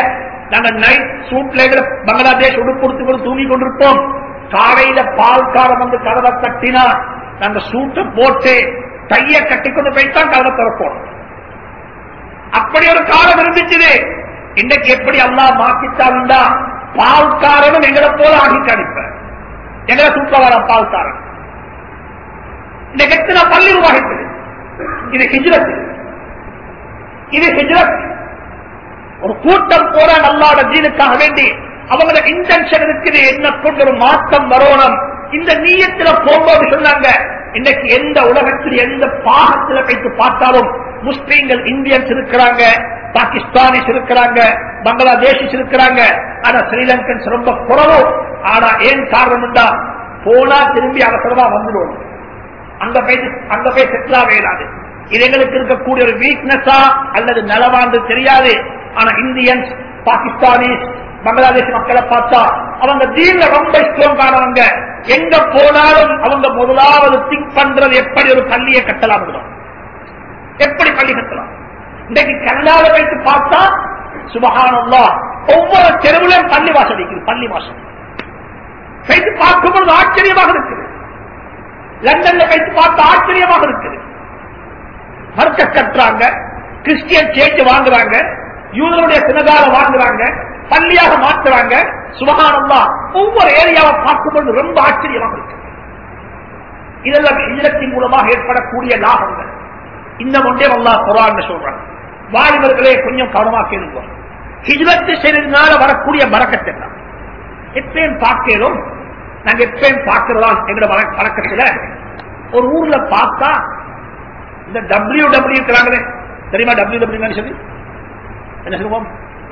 நாங்க நைட் சூட்ல பங்களாதேஷ் உடுப்பு கொடுத்து கொண்டு தூங்கி கொண்டிருப்போம் காலையில பால்காரம் வந்து கதவை தட்டினா நாங்க சூட்டை போட்டு கைய கட்டிக்கொண்டு போய்த்தான் கதவை திறப்போம் அப்படி ஒரு காலம் இருந்துச்சு இன்னைக்கு எப்படி அல்லா மாத்திட்டாண்டா பால்காரனும் எங்களை போல ஆகி கணிப்ப எங்களை தூக்க வர பால்காரன் இன்னைக்கு எத்தனை பள்ளி உருவாகிட்டது இது ஹிஜ்ரத் இது ஹிஜ்ரத் ஒரு கூட்டம் போற நல்லாட ஜீனுக்காக வேண்டி அவங்களோட இன்டென்ஷன் இருக்குது என்ன கொண்டு ஒரு மாற்றம் வரணும் இந்த நீயத்துல போகும்போது சொன்னாங்க இன்னைக்கு எந்த உலகத்தில் எந்த பாகத்துல வைத்து பார்த்தாலும் முஸ்லீம்கள் இந்தியன்ஸ் இருக்கிறாங்க பாகிஸ்தானிஸ் இருக்கிறாங்க பங்களாதேஷிஸ் இருக்கிறாங்க ஆனா ஸ்ரீலங்கன்ஸ் ரொம்ப குறவு ஆனா ஏன் காரணம் போனா திரும்பி அவசரமா வந்துடுவோம் அங்க போய் அங்க போய் செட்டில் ஆகையிடாது இது எங்களுக்கு இருக்கக்கூடிய ஒரு வீக்னஸா அல்லது நலவாண்டு தெரியாது ஆனா இந்தியன்ஸ் பாகிஸ்தானிஸ் பங்களாதேஷ் மக்களை பார்த்தா அவங்க தீன்ல ரொம்ப ஸ்ட்ராங் ஆனவங்க எங்க போனாலும் அவங்க முதலாவது திங்க் பண்றது எப்படி ஒரு பள்ளியை கட்டலாம் எப்படி பள்ளி கட்டலாம் இன்றைக்கு கனடாவை வைத்து பார்த்தா சுபகானல்லா ஒவ்வொரு தெருவிலும் பள்ளி வாசல் இருக்குது பள்ளி வாசல் வைத்து பார்க்கும்போது ஆச்சரியமாக இருக்குது லண்டன்ல வைத்து பார்த்து ஆச்சரியமாக இருக்குது மறுக்க கட்டுறாங்க கிறிஸ்டியன் சேர்ச்சு வாங்குறாங்க யூதருடைய சினகால வாங்குறாங்க பள்ளியாக மாற்றுறாங்க சுபகானந்தா ஒவ்வொரு ஏரியாவை பார்க்கும்போது ரொம்ப ஆச்சரியமாக இருக்கு இதெல்லாம் இல்லத்தின் மூலமாக ஏற்படக்கூடிய லாபங்கள் இந்த ஒன்றே வல்லா குரான் சொல்றாங்க வாலிபர்களே கொஞ்சம் கவனமாக கேளுங்க ஹிஜ்ரத்து செய்ததுனால வரக்கூடிய மறக்கத்தை தான் எப்பயும் பார்க்கிறோம் நாங்க எப்பயும் பார்க்கிறதா எங்களோட வழக்கத்துல ஒரு ஊர்ல பார்த்தா இந்த டபிள்யூ டபிள்யூ இருக்கிறாங்களே தெரியுமா டபிள்யூ டபிள்யூ சொல்லி என்ன சொல்லுவோம்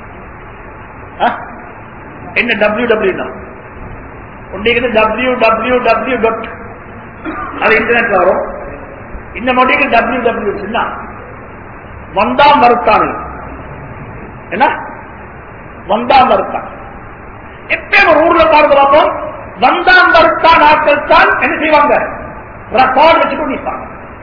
என்ன டபிள்யூ டபிள்யூ தான் ஒன்றைக்கு டபிள்யூ டபிள்யூ டபிள்யூ டாட் அது இன்டர்நெட்ல வரும் இந்த மொழிக்கு டபிள்யூ டபிள்யூ சொன்னா வந்தாம் மறுத்தான் என்ன வந்தாம் மறுத்தான் எப்பயும் ஒரு ஊர்ல பாருங்க பார்ப்போம் வந்தாம் மறுத்தான் ஆட்கள் தான் என்ன செய்வாங்க ரெக்கார்டு வச்சுக்கொண்டு நிற்பாங்க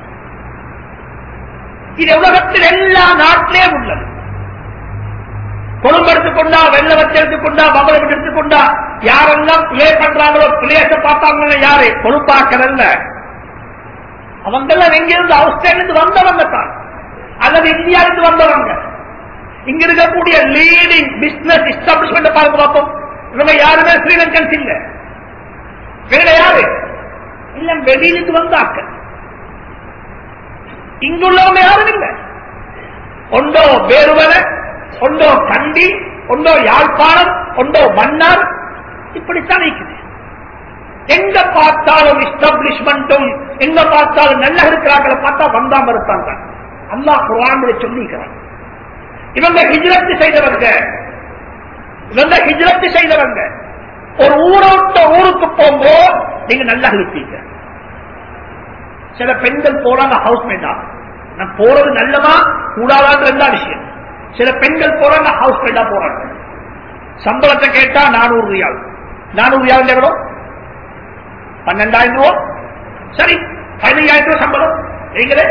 இது உலகத்தில் எல்லா நாட்டிலேயும் உள்ளது கொழும்பு எடுத்துக்கொண்டா வெள்ள வச்சு எடுத்துக்கொண்டா மங்களம் எடுத்துக்கொண்டா யாரெல்லாம் பிளே பண்றாங்களோ பிளேச பார்த்தாங்க யாரு கொழுப்பாக்கல அவங்கெல்லாம் எங்கிருந்து ஆஸ்திரேலிருந்து வந்தவங்க தான் அல்லது இந்தியாவிலிருந்து வந்தவங்க இங்க இருக்கக்கூடிய லீடிங் பிசினஸ் எஸ்டாபிளிஷ்மெண்ட் பார்க்க பார்ப்போம் இவங்க யாருமே ஸ்ரீலங்கன்ஸ் இல்ல வேற யாரு இல்ல வெளியிலிருந்து வந்தாக்கள் இங்குள்ளவங்க யாரும் இல்ல ஒன்றோ வேறுவலை ஒன்றோ கண்டி ஒன்றோ யாழ்ப்பாணம் ஒன்றோ மன்னார் இப்படித்தான் இருக்குது எங்க பார்த்தாலும் எஸ்டாப்ளிஷ்மெண்ட்டும் எங்க பார்த்தாலும் நல்ல இருக்கிறார்களை பார்த்தா வந்தாம இருப்பாங்க அல்லா குரான் சொல்லிக்கிறான் இவங்க ஹிஜ்ரத்து செய்தவங்க இவங்க ஹிஜ்ரத்து செய்தவங்க ஒரு ஊரை விட்ட ஊருக்கு போகும்போது நீங்க நல்லா இருப்பீங்க சில பெண்கள் போறாங்க ஹவுஸ் மேட்டா நான் போறது நல்லதா கூடாதான்னு ரெண்டா விஷயம் சில பெண்கள் போறாங்க ஹவுஸ் மேட்டா போறாங்க சம்பளத்தை கேட்டா நானூறு ரியால் நானூறு ரியால் எவ்வளோ பன்னெண்டாயிரம் ரூபா சரி பதினையாயிரம் ரூபாய் சம்பளம் நீங்களே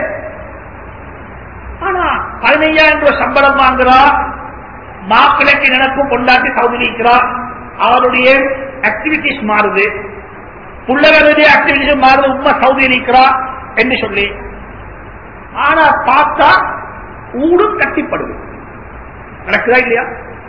ஆனா பதினையாயிரம் ரூபாய் சம்பளம் வாங்குறா மாப்பிளைக்கு நினைப்பும் கொண்டாட்டி சவுதி இருக்கிறா அவருடைய ஆக்டிவிட்டிஸ் மாறுது புள்ளவருடைய ஆக்டிவிட்டிஸ் மாறுது உண்மை சவுதி இருக்கிறா என்று சொல்லி ஆனா பார்த்தா ஊடும் கட்டிப்படுது நடக்குதா இல்லையா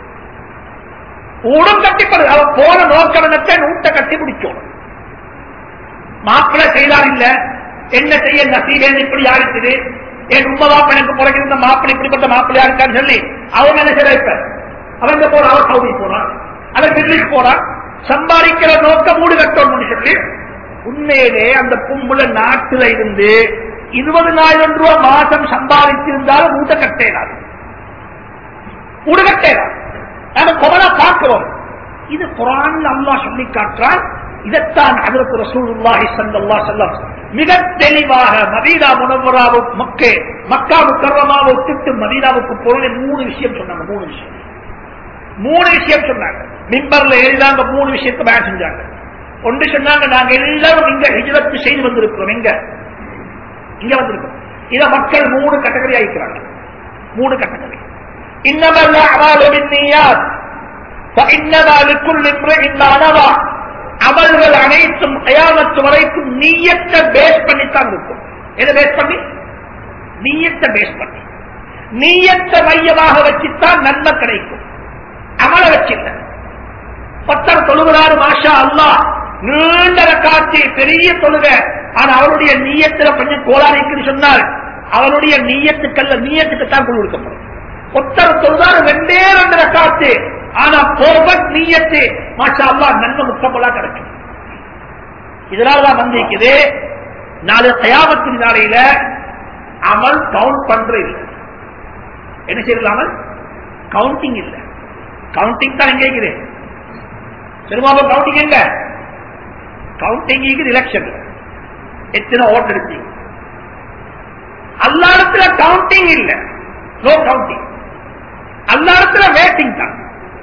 ஊடும் கட்டிப்படுது அவ போன நோக்கம் என்னத்தை ஊட்ட கட்டி பிடிக்கும் மாப்பிள்ளை செய்தார் இல்ல என்ன செய்ய நசீகன் இப்படி ஆகிடுச்சு என் உண்மை மாப்பிளைக்கு பிறகு இருந்த மாப்பிள்ளை இப்படிப்பட்ட மாப்பிள்ளையா இருக்கான்னு சொல்லி அவன் என்ன செய்ய இப்ப அவங்க போற அவர் சவுதி போறான் அவன் டெல்லிக்கு போறான் சம்பாதிக்கிற நோக்கம் மூடு கட்டணும்னு சொல்லி உண்மையிலே அந்த பொம்புல நாட்டுல இருந்து இருபதுனாயிரம் ரூபாய் மாசம் சம்பாதிச்சிருந்தாலும் ஊட்ட கட்டேனாது ஊடு கட்டேனா நாம கொமனா பார்க்கிறோம் இது குரான் அல்லா சொல்லி காட்டுறான் இதைத்தான் அதற்கு ரசூலுல்லாஹி ஸல்லல்லாஹு அலைஹி வஸல்லம் மிக தெளிவாக மதீனா முனவராவுக்கு மக்கே மக்கா முக்கர்ரமாவை விட்டு மதீனாவுக்கு பொருளை மூணு விஷயம் சொன்னாங்க மூணு விஷயம் மூணு விஷயம் சொன்னாங்க மிம்பர்ல எழுதாங்க மூணு விஷயத்தை பேன் செஞ்சாங்க ஒன்று சொன்னாங்க நாங்க எல்லாரும் இங்க ஹிஜ்ரத் செய்து வந்திருக்கிறோம் எங்க இங்க வந்திருக்கோம் இத மக்கள் மூணு கேட்டகரி ஆயிக்கிறாங்க மூணு கேட்டகரி இன்னமல்ல அவாலுமின் நீயாத் فإنما لكل امرئ ما نوى. அமல்கள் அனைத்தும் கயாமத்து வரைக்கும் நீயத்தை பேஸ் பண்ணித்தான் இருக்கும் எதை பேஸ் பண்ணி நீயத்தை பேஸ் பண்ணி நீயத்தை மையமாக வச்சுத்தான் நன்மை கிடைக்கும் அமல வச்சில்ல பத்தர் தொழுகிறாரு மாஷா அல்லாஹ் நீண்ட காட்சி பெரிய தொழுக ஆனா அவருடைய நீயத்துல கொஞ்சம் கோளாறு இருக்குன்னு சொன்னால் அவருடைய நீயத்துக்கல்ல நீயத்துக்கு தான் குழு கொடுக்கப்படும் ஒத்தர் தொழுதாரு ரெண்டே ரெண்டு ரக்காத்து ஆனா போர்வட் நீயத்து மாஷா அல்லாஹ் நன்மை முத்தப்பலா கிடைக்கும் இதனாலதான் வந்திருக்குது நாலு கயாமத்தின் நாளையில அமல் கவுண்ட் பண்ற இல்லை என்ன செய்யலாமல் கவுண்டிங் இல்ல கவுண்டிங் தான் எங்க இருக்குது பெரும்பாலும் கவுண்டிங் எங்க கவுண்டிங் எலெக்ஷன் எத்தனை ஓட்டு எடுத்தீங்க அல்லாடத்துல கவுண்டிங் இல்ல நோ கவுண்டிங் அல்லாடத்துல வேட்டிங் தான்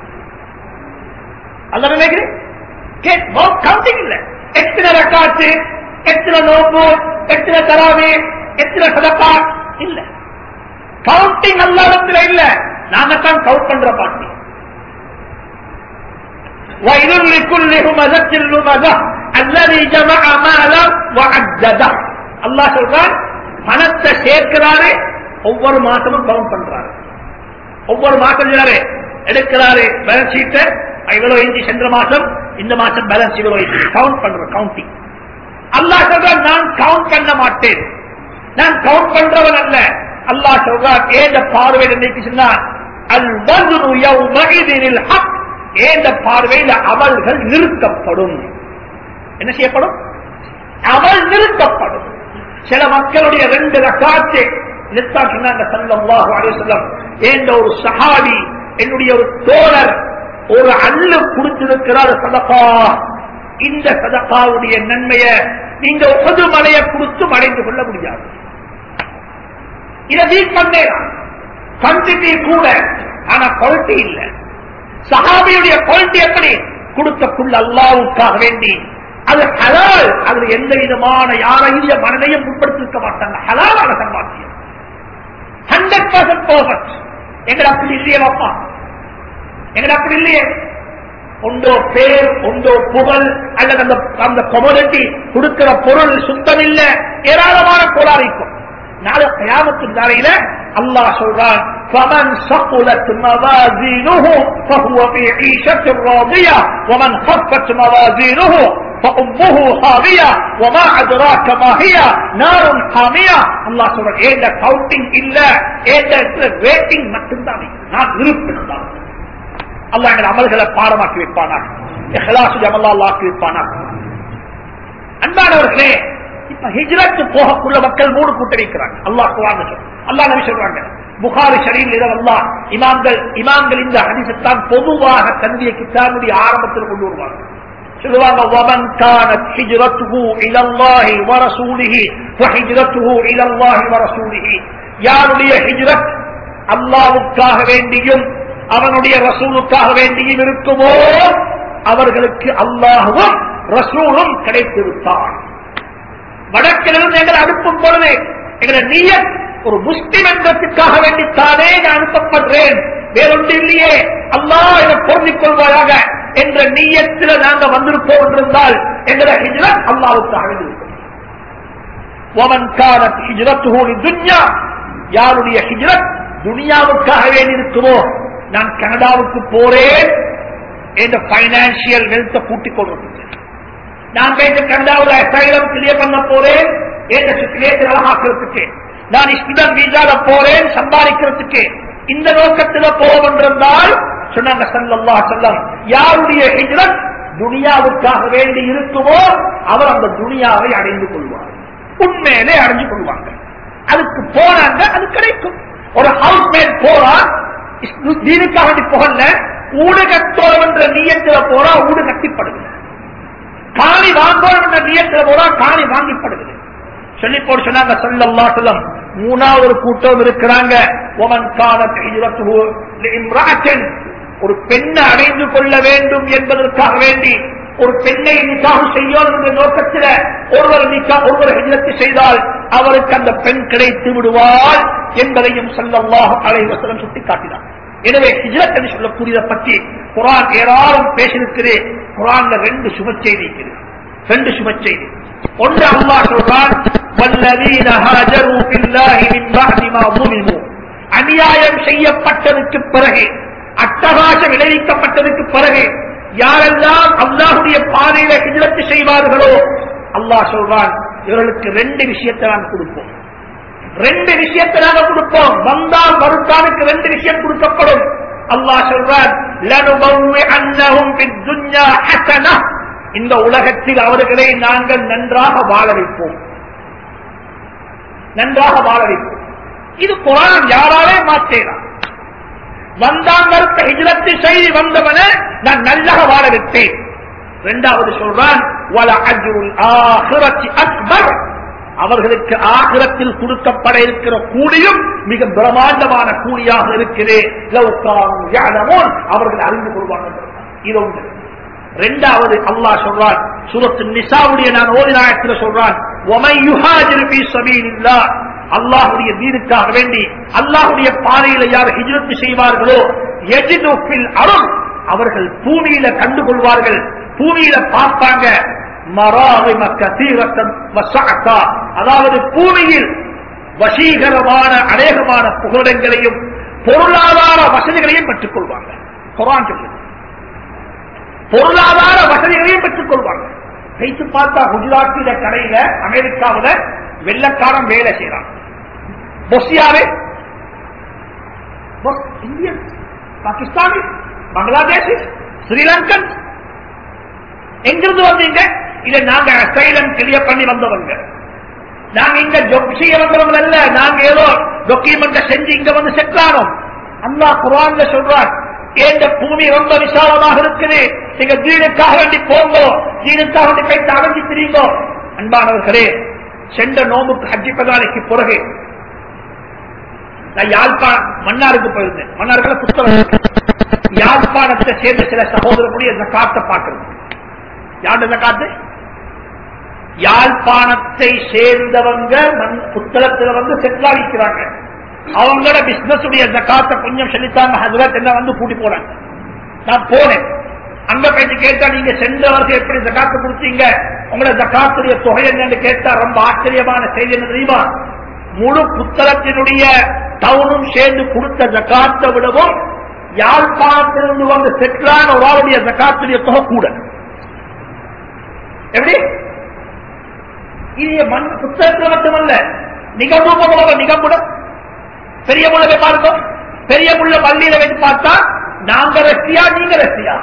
அல்ல நினைக்கிறேன் கவுண்டிங் இல்ல எத்தனை ரக்காத்து எத்தனை நோம்பு எத்தனை தராவே எத்தனை சதப்பா இல்ல கவுண்டிங் அல்லாடத்துல இல்ல நாங்க தான் கவுண்ட் பண்ற பாட்டி وَإِلُّ لِكُلِّ هُمَزَةٍ لُمَزَةٍ الَّذِي جَمَعَ مَالًا وَعَدَّدَهُ அல்லாஹ் சொல்றான் பணத்தை சேர்க்கிறாரு ஒவ்வொரு மாசமும் கவுண்ட் பண்றாரு ஒவ்வொரு மாசம் செய்றாரு எடுக்கிறாரு பேலன்ஸ் ஷீட் இவ்வளவு இஞ்சி சென்ற மாசம் இந்த மாசம் பேலன்ஸ் இவ்வளவு இஞ்சி கவுண்ட் பண்ற கவுண்டிங் அல்லாஹ் சொல்றான் நான் கவுண்ட் பண்ண மாட்டேன் நான் கவுண்ட் பண்றவன் அல்ல அல்லாஹ் சொல்றான் ஏந்த பார்வையில் இன்னைக்கு சொன்னான் அல் வதுரு யௌமஇதினில் ஹக் ஏந்த பார்வையில் அமல்கள் நிறுத்தப்படும் என்ன செய்யப்படும் அமல் நிறுத்தப்படும் சில மக்களுடைய ரெண்டு ரக்காத்து நிறுத்தா சொன்னாங்க சல்லல்லாஹு அலைஹி வஸல்லம் ஏந்த ஒரு சஹாபி என்னுடைய ஒரு தோழர் ஒரு அள்ளு கொடுத்திருக்கிறார் சதகா இந்த சதகாவுடைய நன்மையை நீங்க உபது மலையை கொடுத்து அடைந்து கொள்ள முடியாது இதை வீட் பண்ணேன் குவான்டிட்டி கூட ஆனா குவாலிட்டி இல்ல சஹாபியுடைய குவாலிட்டி எப்படி கொடுத்தக்குள்ள அல்லாவுக்காக வேண்டி அது ஹலால் அதுல எந்த விதமான யாரையும் மனதையும் உட்படுத்திருக்க மாட்டாங்க ஹலாலான சம்பாத்தியம் ஹண்ட்ரட் பர்சன்ட் பர்ஃபெக்ட் எங்களை அப்படி இல்லையே அப்பா எங்களை அப்படி இல்லையே ஒன்றோ பேர் ஒன்றோ புகழ் அல்லது அந்த அந்த கொமோடிட்டி கொடுக்கிற பொருள் சுத்தம் இல்ல ஏராளமான கோளாறிக்கும் நாளை கயாமத்தின் நாளையில அல்லாஹ் சொல்றான் فمن ثقلت موازينه فهو في عيشة راضية ومن خفت موازينه فأمه خاوية وما أدراك ما هي نار حامية الله சொல்ற ஏந்த கவுண்டிங் இல்ல ஏந்த ரேட்டிங் மட்டும்தான் நான் விருப்பினதான் அல்லாஹ் எங்கள் அமல்களை பாடமாக்கி வைப்பானா இஹ்லாசு ஜமல்லா ஆக்கி வைப்பானா அன்பானவர்களே இப்ப ஹிஜ்ரத்து போகக்குள்ள மக்கள் மூணு கூட்டணிக்கிறாங்க அல்லாஹ் குரான் அல்லாஹ் நபி சொல்றாங்க புகாரி ஷரீல் இடம் அல்லாஹ் இமாம்கள் இமாம்கள் இந்த ஹதீஸத்தான் பொதுவாக தன்னுடைய கித்தானுடைய ஆரம்பத்தில் கொண்டு வருவாங்க சொல்லுவாங்க ومن كانت هجرته الى الله ورسوله فهجرته الى الله ورسوله யாருடைய ஹிஜ்ரத் அல்லாஹ்வுக்காக வேண்டியும் அவனுடைய ரசூலுக்காக வேண்டியும் இருக்குமோ அவர்களுக்கு அல்லாஹும் ரசூலும் கிடைத்திருத்தான் வடக்கிலிருந்து எங்களை அனுப்பும் பொழுது எங்களை நீய ஒரு முஸ்லிம் என்பதற்காக வேண்டித்தானே நான் அனுப்பப்படுறேன் வேறொன்று இல்லையே அல்லாஹ் என பொருந்திக் கொள்வாயாக என்ற நீயத்தில் நாங்க வந்திருப்போம் என்றிருந்தால் எங்களை ஹிஜ்ரத் அல்லாவுக்காக வேண்டியிருக்கும் ஒமன் காரத் ஹிஜ்ரத்துஹு துன்யா யாருடைய ஹிஜ்ரத் துனியாவுக்காக வேண்டியிருக்குமோ நான் கனடாவுக்கு போறேன் என்ற பைனான்சியல் வெல்த்தை கூட்டிக் கொள்வது நான் போயிட்டு கனடாவில் அசைலம் கிளியர் பண்ண போறேன் என்ற சுச்சுவேஷன் அழகாக்கிறதுக்கு நான் ஸ்டூடெண்ட் வீசால போறேன் சம்பாதிக்கிறதுக்கு இந்த நோக்கத்தில் போவென்றிருந்தால் சொன்னாங்க சல்லல்லா செல்லம் யாருடைய ஹிஜ்ரத் துனியாவுக்காக வேண்டி இருக்குமோ அவர் அந்த துனியாவை அடைந்து கொள்வார் உண்மையிலே அடைஞ்சு கொள்வாங்க அதுக்கு போனாங்க அது கிடைக்கும் ஒரு ஹவுஸ் மேட் போறா தீனுக்காக வேண்டி போகல ஊடு கட்டோம் என்ற நீயத்துல போறா ஊடு கட்டிப்படுகிறது காணி வாங்கோம் என்ற நீயத்துல போறா காணி வாங்கிப்படுகிறது சொல்லி போட்டு சொன்னாங்க சொல்லல்லா சொல்லம் மூணாவது கூட்டம் இருக்கிறாங்க ஒமன் காலத்து ஒரு பெண்ணை அடைந்து கொள்ள வேண்டும் என்பதற்காக வேண்டி ஒரு பெண்ணை நிக்காக செய்யும் என்ற நோக்கத்தில் ஒருவர் நிக்கா ஒருவர் ஹிஜரத்து செய்தால் அவருக்கு அந்த பெண் கிடைத்து விடுவாள் என்பதையும் சொல்லல்லாஹ் அலைவசலம் சுட்டி காட்டினார் எனவே ஹிஜ்ரத் என்று சொல்லக்கூடியதை பற்றி குரான் ஏராளம் பேசியிருக்குது குரான்ல ரெண்டு சுப செய்தி இருக்குது ரெண்டு சுப செய்தி ஒன்று அல்லாஹ் சொல்றான் வல்லதீன ஹாஜரு பில்லாஹி மின் பஅதி மா ظلموا அநியாயம் செய்யப்பட்டதுக்கு பிறகு அட்டகாசம் விளைவிக்கப்பட்டதுக்கு பிறகு யாரெல்லாம் அல்லாஹுடைய பாதையில ஹிஜ்ரத் செய்வார்களோ அல்லாஹ் சொல்றான் இவர்களுக்கு ரெண்டு விஷயத்தை நான் கொடுப்போம் ரெண்டு விஷயத்தை நாங்க கொடுப்போம் வந்தால் மறுத்தானுக்கு ரெண்டு விஷயம் கொடுக்கப்படும் அல்லாஹ் சொல்றான் لَنُبَوِّئَنَّهُمْ فِي الدُّنْيَا حَسَنَةً இந்த உலகத்தில் அவர்களை நாங்கள் நன்றாக வாழ வைப்போம் நன்றாக வாழ வைப்போம் இது குரான் யாராலே மாற்றேனா வந்தான் மறுத்த ஹிஜ்ரத்து செய்தி வந்தவனை நான் நல்லக வாழ வைப்பேன் இரண்டாவது சொல்றான் வல அஜ்ருல் ஆஹிரத்தி அக்பர் அவர்களுக்கு ஆகிரத்தில் கொடுக்கப்பட இருக்கிற கூலியும் மிக பிரம்மாண்டமான கூலியாக இருக்கிறது லவ்கானும் யானமோன் அவர்கள் அறிந்து கொள்வார்கள் இது ஒன்று ரெண்டாவது அல்லாஹ் சொல்றான் சூரத்து நிசாவுடைய நான் ஓதிநாயத்தில் சொல்றான் ஒமை யுஹாஜிர் பி சபீலில்லாஹ் அல்லாஹுடைய தீனுக்காக வேண்டி அல்லாஹுடைய பாதையில யார் ஹிஜ்ரத் செய்வார்களோ எஜிது ஃபில் அருள் அவர்கள் பூமியில கண்டுகொள்வார்கள் பூமியில பார்ப்பாங்க மராவிம கசீரத்தன் வசஅத்தா. அதாவது பூமியில் வசீகரமான அநேகமான புகழங்களையும் பொருளாதார வசதிகளையும் பெற்றுக் கொள்வாங்க குரான் சொல்லுது பொருளாதார வசதிகளையும் பெற்றுக் கொள்வாங்க வைத்து பார்த்தா குஜராத்தில கடையில அமெரிக்காவில வெள்ளக்காரன் வேலை செய்யறான் பொஸ்யாவே பொஸ் இந்தியன் பாகிஸ்தானி பங்களாதேஷ் ஸ்ரீலங்கன் எங்கிருந்து வந்தீங்க இதை நாங்க அசைலம் கிளியர் பண்ணி வந்தவங்க நாங்க இங்க ஜொப் செய்ய வந்தவங்க அல்ல நாங்க ஏதோ டாக்குமெண்ட் செஞ்சு இங்க வந்து செட்டானோம் அல்லாஹ் குரான்ல சொல்றார் ஏந்த பூமி ரொம்ப விசாலமாக இருக்குது நீங்க தீனுக்காக வேண்டி போங்க தீனுக்காக வேண்டி போயிட்டு அடைஞ்சு திரியுங்க அன்பானவர்களே சென்ற நோம்புக்கு ஹஜ்ஜி பதானைக்கு பிறகு நான் யாழ்ப்பாண மன்னாருக்கு போயிருந்தேன் மன்னாருக்குள்ள புத்தகம் இருக்கு. யாழ்ப்பாணத்தை சேர்ந்த சில சகோதரர்களுடைய ஜக்காத்தை பார்க்கிறது யாருடைய ஜக்காத்து யாழ்ப்பாணத்தை சேர்ந்தவங்க மண் புத்தகத்துல வந்து செட்டில் ஆகிக்கிறாங்க அவங்களோட பிசினஸ் உடைய ஜக்காத்தை கொஞ்சம் செலுத்தாங்க ஹசரத் என்ன வந்து கூட்டி போறாங்க நான் போனேன் அங்க போயிட்டு கேட்டா நீங்க சென்ற வருஷம் எப்படி ஜக்காத்து கொடுத்தீங்க உங்களோட ஜக்காத்துடைய தொகை என்னன்னு கேட்டா ரொம்ப ஆச்சரியமான செய்தி என்ன தெரியுமா முழு புத்தகத்தினுடைய டவுனும் சேர்ந்து கொடுத்த ஜக்காத்தை விடவும் யாழ்ப்பாணத்திலிருந்து வந்து செட்டிலான ஒரு ஆளுடைய ஜக்காத்துடைய தொகை கூட எப்படி இது மண் புத்தகத்தில் மட்டுமல்ல நிகழ்வு நிகழ்வுட பெரிய முள்ள பாருங்க பெரிய முள்ள பள்ளியில வச்சு பார்த்தா நாங்க ரஷ்யா நீங்க ரஷ்யா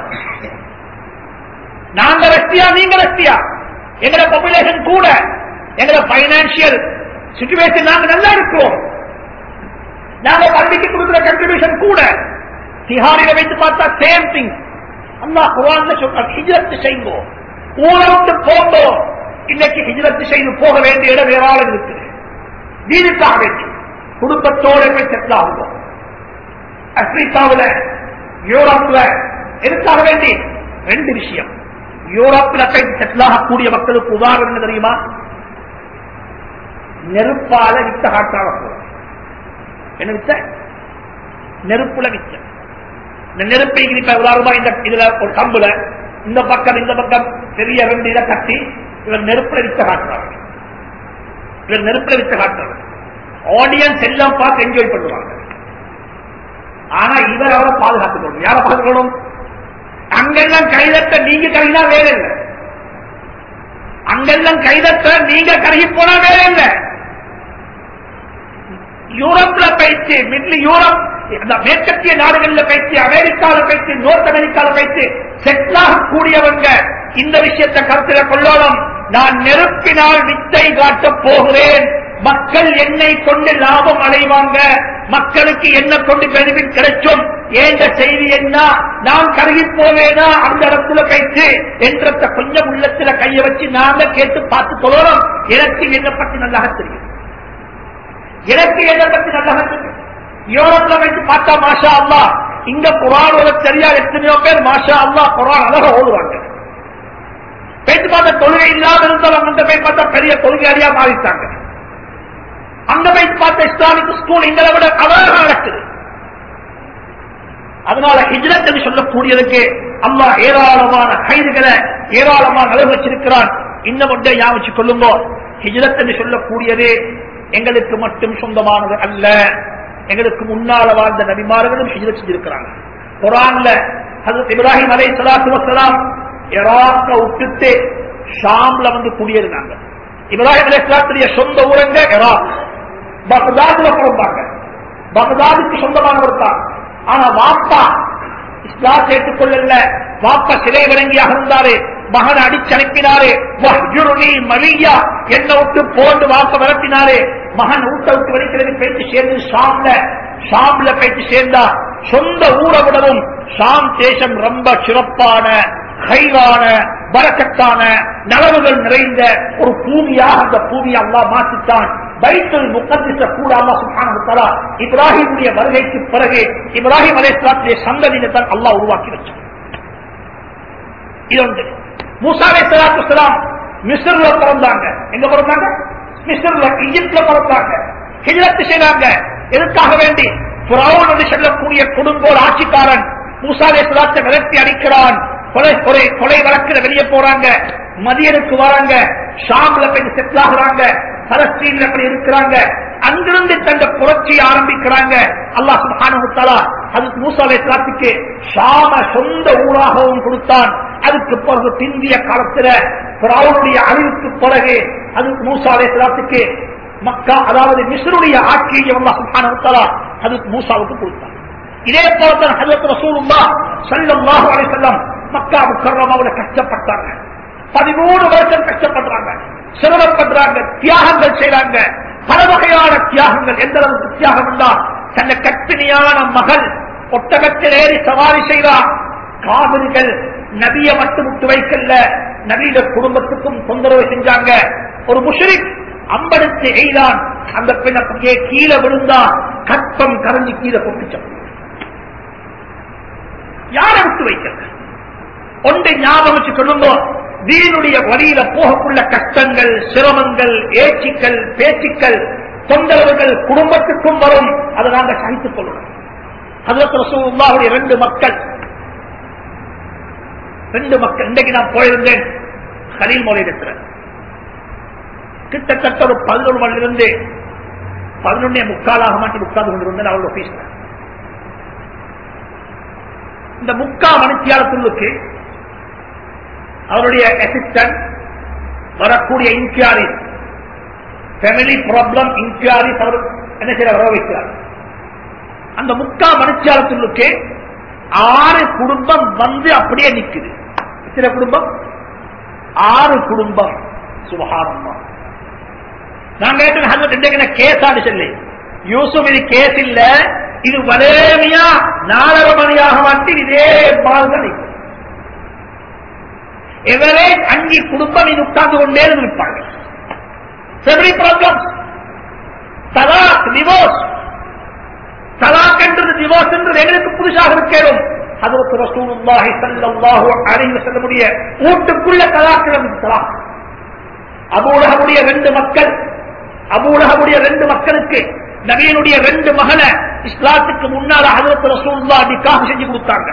நாங்க ரஷ்யா நீங்க ரஷ்யா எங்கட பாப்புலேஷன் கூட எங்கட பைனான்சியல் சுச்சுவேஷன் நாங்க நல்லா இருக்கிறோம் நாங்க பள்ளிக்கு கொடுக்கிற கண்ட்ரிபியூஷன் கூட திஹாரில வைத்து பார்த்தா சேம் திங் அண்ணா குரான் சொல்ற ஹிஜரத்து செய்யுங்கோ ஊரை விட்டு போங்கோ இன்னைக்கு ஹிஜரத்து செய்து போக வேண்டிய இடம் ஏராளம் இருக்குது வீடுக்காக வேண்டி குடும்பத்தோட போய் செட்டில் ஆகுவோம் ஆப்பிரிக்காவில் யூரோப்ல எதுக்காக வேண்டி ரெண்டு விஷயம் யூரோப்ல போய் செட்டில் ஆகக்கூடிய மக்களுக்கு உதாரணம் என்ன தெரியுமா நெருப்பால வித்த காட்டால போறோம் என்ன வித்த நெருப்புல வித்த இந்த நெருப்பை இப்ப உதாரணமா இந்த இதுல ஒரு கம்புல இந்த பக்கம் இந்த பக்கம் பெரிய ரெண்டு இதை கட்டி இவர் நெருப்புல வித்த காட்டுறாங்க இவர் நெருப்புல வித்த காட்டுறாங்க ஆடியன்ஸ் எல்லாம் பார்த்து என்ஜாய் பண்ணுவாங்க ஆனா இவர் அவரை பாதுகாத்துக்கணும் யாரை பாதுகாக்கணும் அங்கெல்லாம் கைதட்ட நீங்க கருகினா வேற இல்லை அங்கெல்லாம் கைதட்ட நீங்க கருகி போனா வேற இல்லை யூரோப்ல பயிற்சி மிடில் யூரோப் அந்த மேற்கத்திய நாடுகள்ல பயிற்சி அமெரிக்கால பயிற்சி நோர்த் அமெரிக்கால பயிற்சி செட்டிலாக கூடியவங்க இந்த விஷயத்தை கருத்துல கொள்ளணும் நான் நெருப்பினால் வித்தை காட்டப் போகிறேன் மக்கள் என்னை கொண்டு லாபம் அடைவாங்க மக்களுக்கு என்ன கொண்டு பெனிஃபிட் கிடைக்கும் ஏந்த செய்தி என்ன நான் கருகி போவேனா அந்த இடத்துல கைத்து என்ற கொஞ்சம் உள்ளத்துல கைய வச்சு நாங்க கேட்டு பார்த்து கொள்ளணும் எனக்கு என்ன பற்றி நல்லாக தெரியும் எனக்கு என்ன பற்றி நல்லாக தெரியும் யூரோப்ல வைத்து பார்த்தா மாஷா அல்லா இங்க குரான் ஓத தெரியா எத்தனையோ பேர் மாஷா அல்லா குரான் அழகா ஓடுவாங்க பேச்சு பார்த்த தொழுகை இல்லாம இருந்தவங்க அங்க போய் பார்த்தா பெரிய தொழுகையாளியா மாறிட்டாங்க அங்க போய் பார்த்த இஸ்லாமிக் ஸ்கூல் எங்களை விட அழகா நடக்குது அதனால ஹிஜ்ரத் என்று சொல்லக்கூடியதுக்கு அல்லாஹ் ஏராளமான கைதுகளை ஏராளமான அளவு வச்சிருக்கிறான் இன்னும் ஒன்றை ஞாபகம் கொள்ளுங்க ஹிஜ்ரத் என்று சொல்லக்கூடியது எங்களுக்கு மட்டும் சொந்தமானது அல்ல எங்களுக்கு முன்னால வாழ்ந்த நபிமார்களும் ஹிஜ்ரத் செஞ்சிருக்கிறாங்க குரான்ல ஹஜரத் இப்ராஹிம் அலை சலாத்து வசலாம் இராக்க விட்டுட்டு ஷாம்ல வந்து குடியேறினாங்க இப்ராஹிம் அலை சலாத்துடைய சொந்த ஊரங்க இராக் பக்தாதுல பிறந்தாங்க பக்தாதுக்கு சொந்தமானவர் தான் ஆனா வாப்பா இஸ்லாம் ஏற்றுக்கொள்ளல வாப்பா சிலை விளங்கியாக இருந்தாரு மகன் அடிச்சு அனுப்பினாரு வஹ்ஜுருனி மலியா என்ன விட்டு போண்டு வாப்ப விரட்டினாரு மகன் ஊட்ட விட்டு வரைக்கிறது பேச்சு சேர்ந்து ஷாம்ல ஷாம்ல பேச்சு சேர்ந்தா சொந்த ஊரை விடவும் ஷாம் தேசம் ரொம்ப சிறப்பான கைவான பரக்கத்தான நலவுகள் நிறைந்த ஒரு பூமியாக அந்த பூமியை அல்லா மாற்றித்தான் பைத்தல் முக்கத்திச கூட அல்லா சுப்ஹானஹு தஆலா இப்ராஹிமுடைய வருகைக்கு பிறகு இப்ராஹிம் அலைஹிஸ்ஸலாத்துடைய சந்ததியை தான் அல்லாஹ் உருவாக்கி வச்சான் இது ஒன்று மூசா அலைஹிஸ்ஸலாத்து வஸ்ஸலாம் மிஸ்ர்ல பிறந்தாங்க எங்க பிறந்தாங்க மிஸ்ர்ல ஈஜிப்ட்ல பிறந்தாங்க ஹிஜ்ரத் செய்தாங்க எதுக்காக வேண்டி ஃபிரௌன் என்று சொல்லக்கூடிய கொடுங்கோல் ஆட்சிக்காரன் மூசா அலைஹிஸ்ஸலாத்தை விரட்டி அடிக்கிறான் கொலை கொலை கொலை வழக்குல வெளியே போறாங்க மதியனுக்கு வராங்க ஷாம்ல போய் செட்டில் ஆகுறாங்க பலஸ்தீன்ல அப்படி இருக்கிறாங்க அங்கிருந்து தந்த புரட்சியை ஆரம்பிக்கிறாங்க அல்லாஹ் சுப்ஹானஹு தஆலா அதுக்கு மூசா அலைஹிஸ்ஸலாத்துக்கு ஷாம சொந்த ஊராகவும் கொடுத்தான் அதுக்கு பிறகு பிந்திய காலத்துல பிராவுடைய அழிவுக்கு பிறகு அதுக்கு மூசா அலைஹிஸ்ஸலாத்துக்கு மக்கா அதாவது மிஸ்ருடைய ஆட்சியை அல்லாஹ் சுப்ஹானஹு தஆலா அதுக்கு மூசாவுக்கு கொடுத்தான் இதே போலத்தான் ஹஜரத் ரசூலுல்லாஹ் ஸல்லல்லாஹு அலைஹி வஸல்லம் மக்கா முக்கர்ரமாவுல கஷ்டப்பட்டாங்க பதிமூணு வருஷம் கஷ்டப்படுறாங்க சிரமப்படுறாங்க தியாகங்கள் செய்றாங்க பல வகையான தியாகங்கள் எந்த அளவுக்கு தியாகம் இருந்தா தன்னை கற்பிணியான மகள் ஒட்டகத்தில் ஏறி சவாரி செய்றார் காவிரிகள் நபிய மட்டும் விட்டு வைக்கல நபியிட குடும்பத்துக்கும் தொந்தரவு செஞ்சாங்க ஒரு முஷரிக் அம்படுத்து எய்தான் அந்த பெண் அப்படியே கீழே விழுந்தா கற்பம் கரைஞ்சி கீழே கொட்டுச்சோம் யாரை விட்டு வைக்கல ஒன்றை ஞாபகம் வச்சு கொள்ளுங்க தீனுடைய வழியில போகக்குள்ள கஷ்டங்கள் சிரமங்கள் ஏச்சிக்கள் பேச்சுக்கள் தொந்தரவுகள் குடும்பத்துக்கும் வரும் அதை நாங்க சகித்துக் கொள்ளணும் ஹதரத் ரசூலுல்லாஹுடைய ரெண்டு மக்கள் ரெண்டு மக்கள் இன்றைக்கு நான் போயிருந்தேன் கலீல் மொழியிடத்துல கிட்டத்தட்ட ஒரு பதினொரு மணிலிருந்து பதினொன்னே முக்காலாக மாட்டி உட்கார்ந்து கொண்டிருந்தேன் அவரோட ஆபீஸ்ல இந்த முக்கா மணித்தியாலத்துள்ளுக்கு அவருடைய அசிஸ்டன்ட் வரக்கூடிய இன்குவாரி ஃபேமிலி ப்ராப்ளம் இன்குவாரி அவர் என்ன செய்ய வர வைக்கிறார் அந்த முக்கா மணித்தியாலத்துள்ளுக்கு ஆறு குடும்பம் வந்து அப்படியே நிக்குது எத்தனை குடும்பம் ஆறு குடும்பம் சுபகாரம்மா நான் கேட்டேன் ஹசரத் இன்றைக்கு கேஸான்னு சொல்லி யூசுப் இது கேஸ் இல்ல இது வலேமையா நாலரை மணியாக மாட்டி இதே மாதிரி நிற்கும் எவரே அஞ்சு குடும்பம் இது உட்கார்ந்து கொண்டே இருப்பாங்க செவரி ப்ராப்ளம் தலாக் டிவோர்ஸ் தலாக் என்றது டிவோர்ஸ் என்றது எங்களுக்கு புதுசாக இருக்கிறோம் அதற்கு ரசூலுல்லாஹி ஸல்லல்லாஹு அலைஹி வஸல்லமுடைய வீட்டுக்குள்ள தலாக் இருந்தது தலாக் அபூலஹபுடைய ரெண்டு மக்கள் அபூலஹபுடைய ரெண்டு மக்களுக்கு நபியனுடைய ரெண்டு மகனை இஸ்லாத்துக்கு முன்னால ஹதரத் ரசூலுல்லா நிக்காஹ் செஞ்சு கொடுத்தாங்க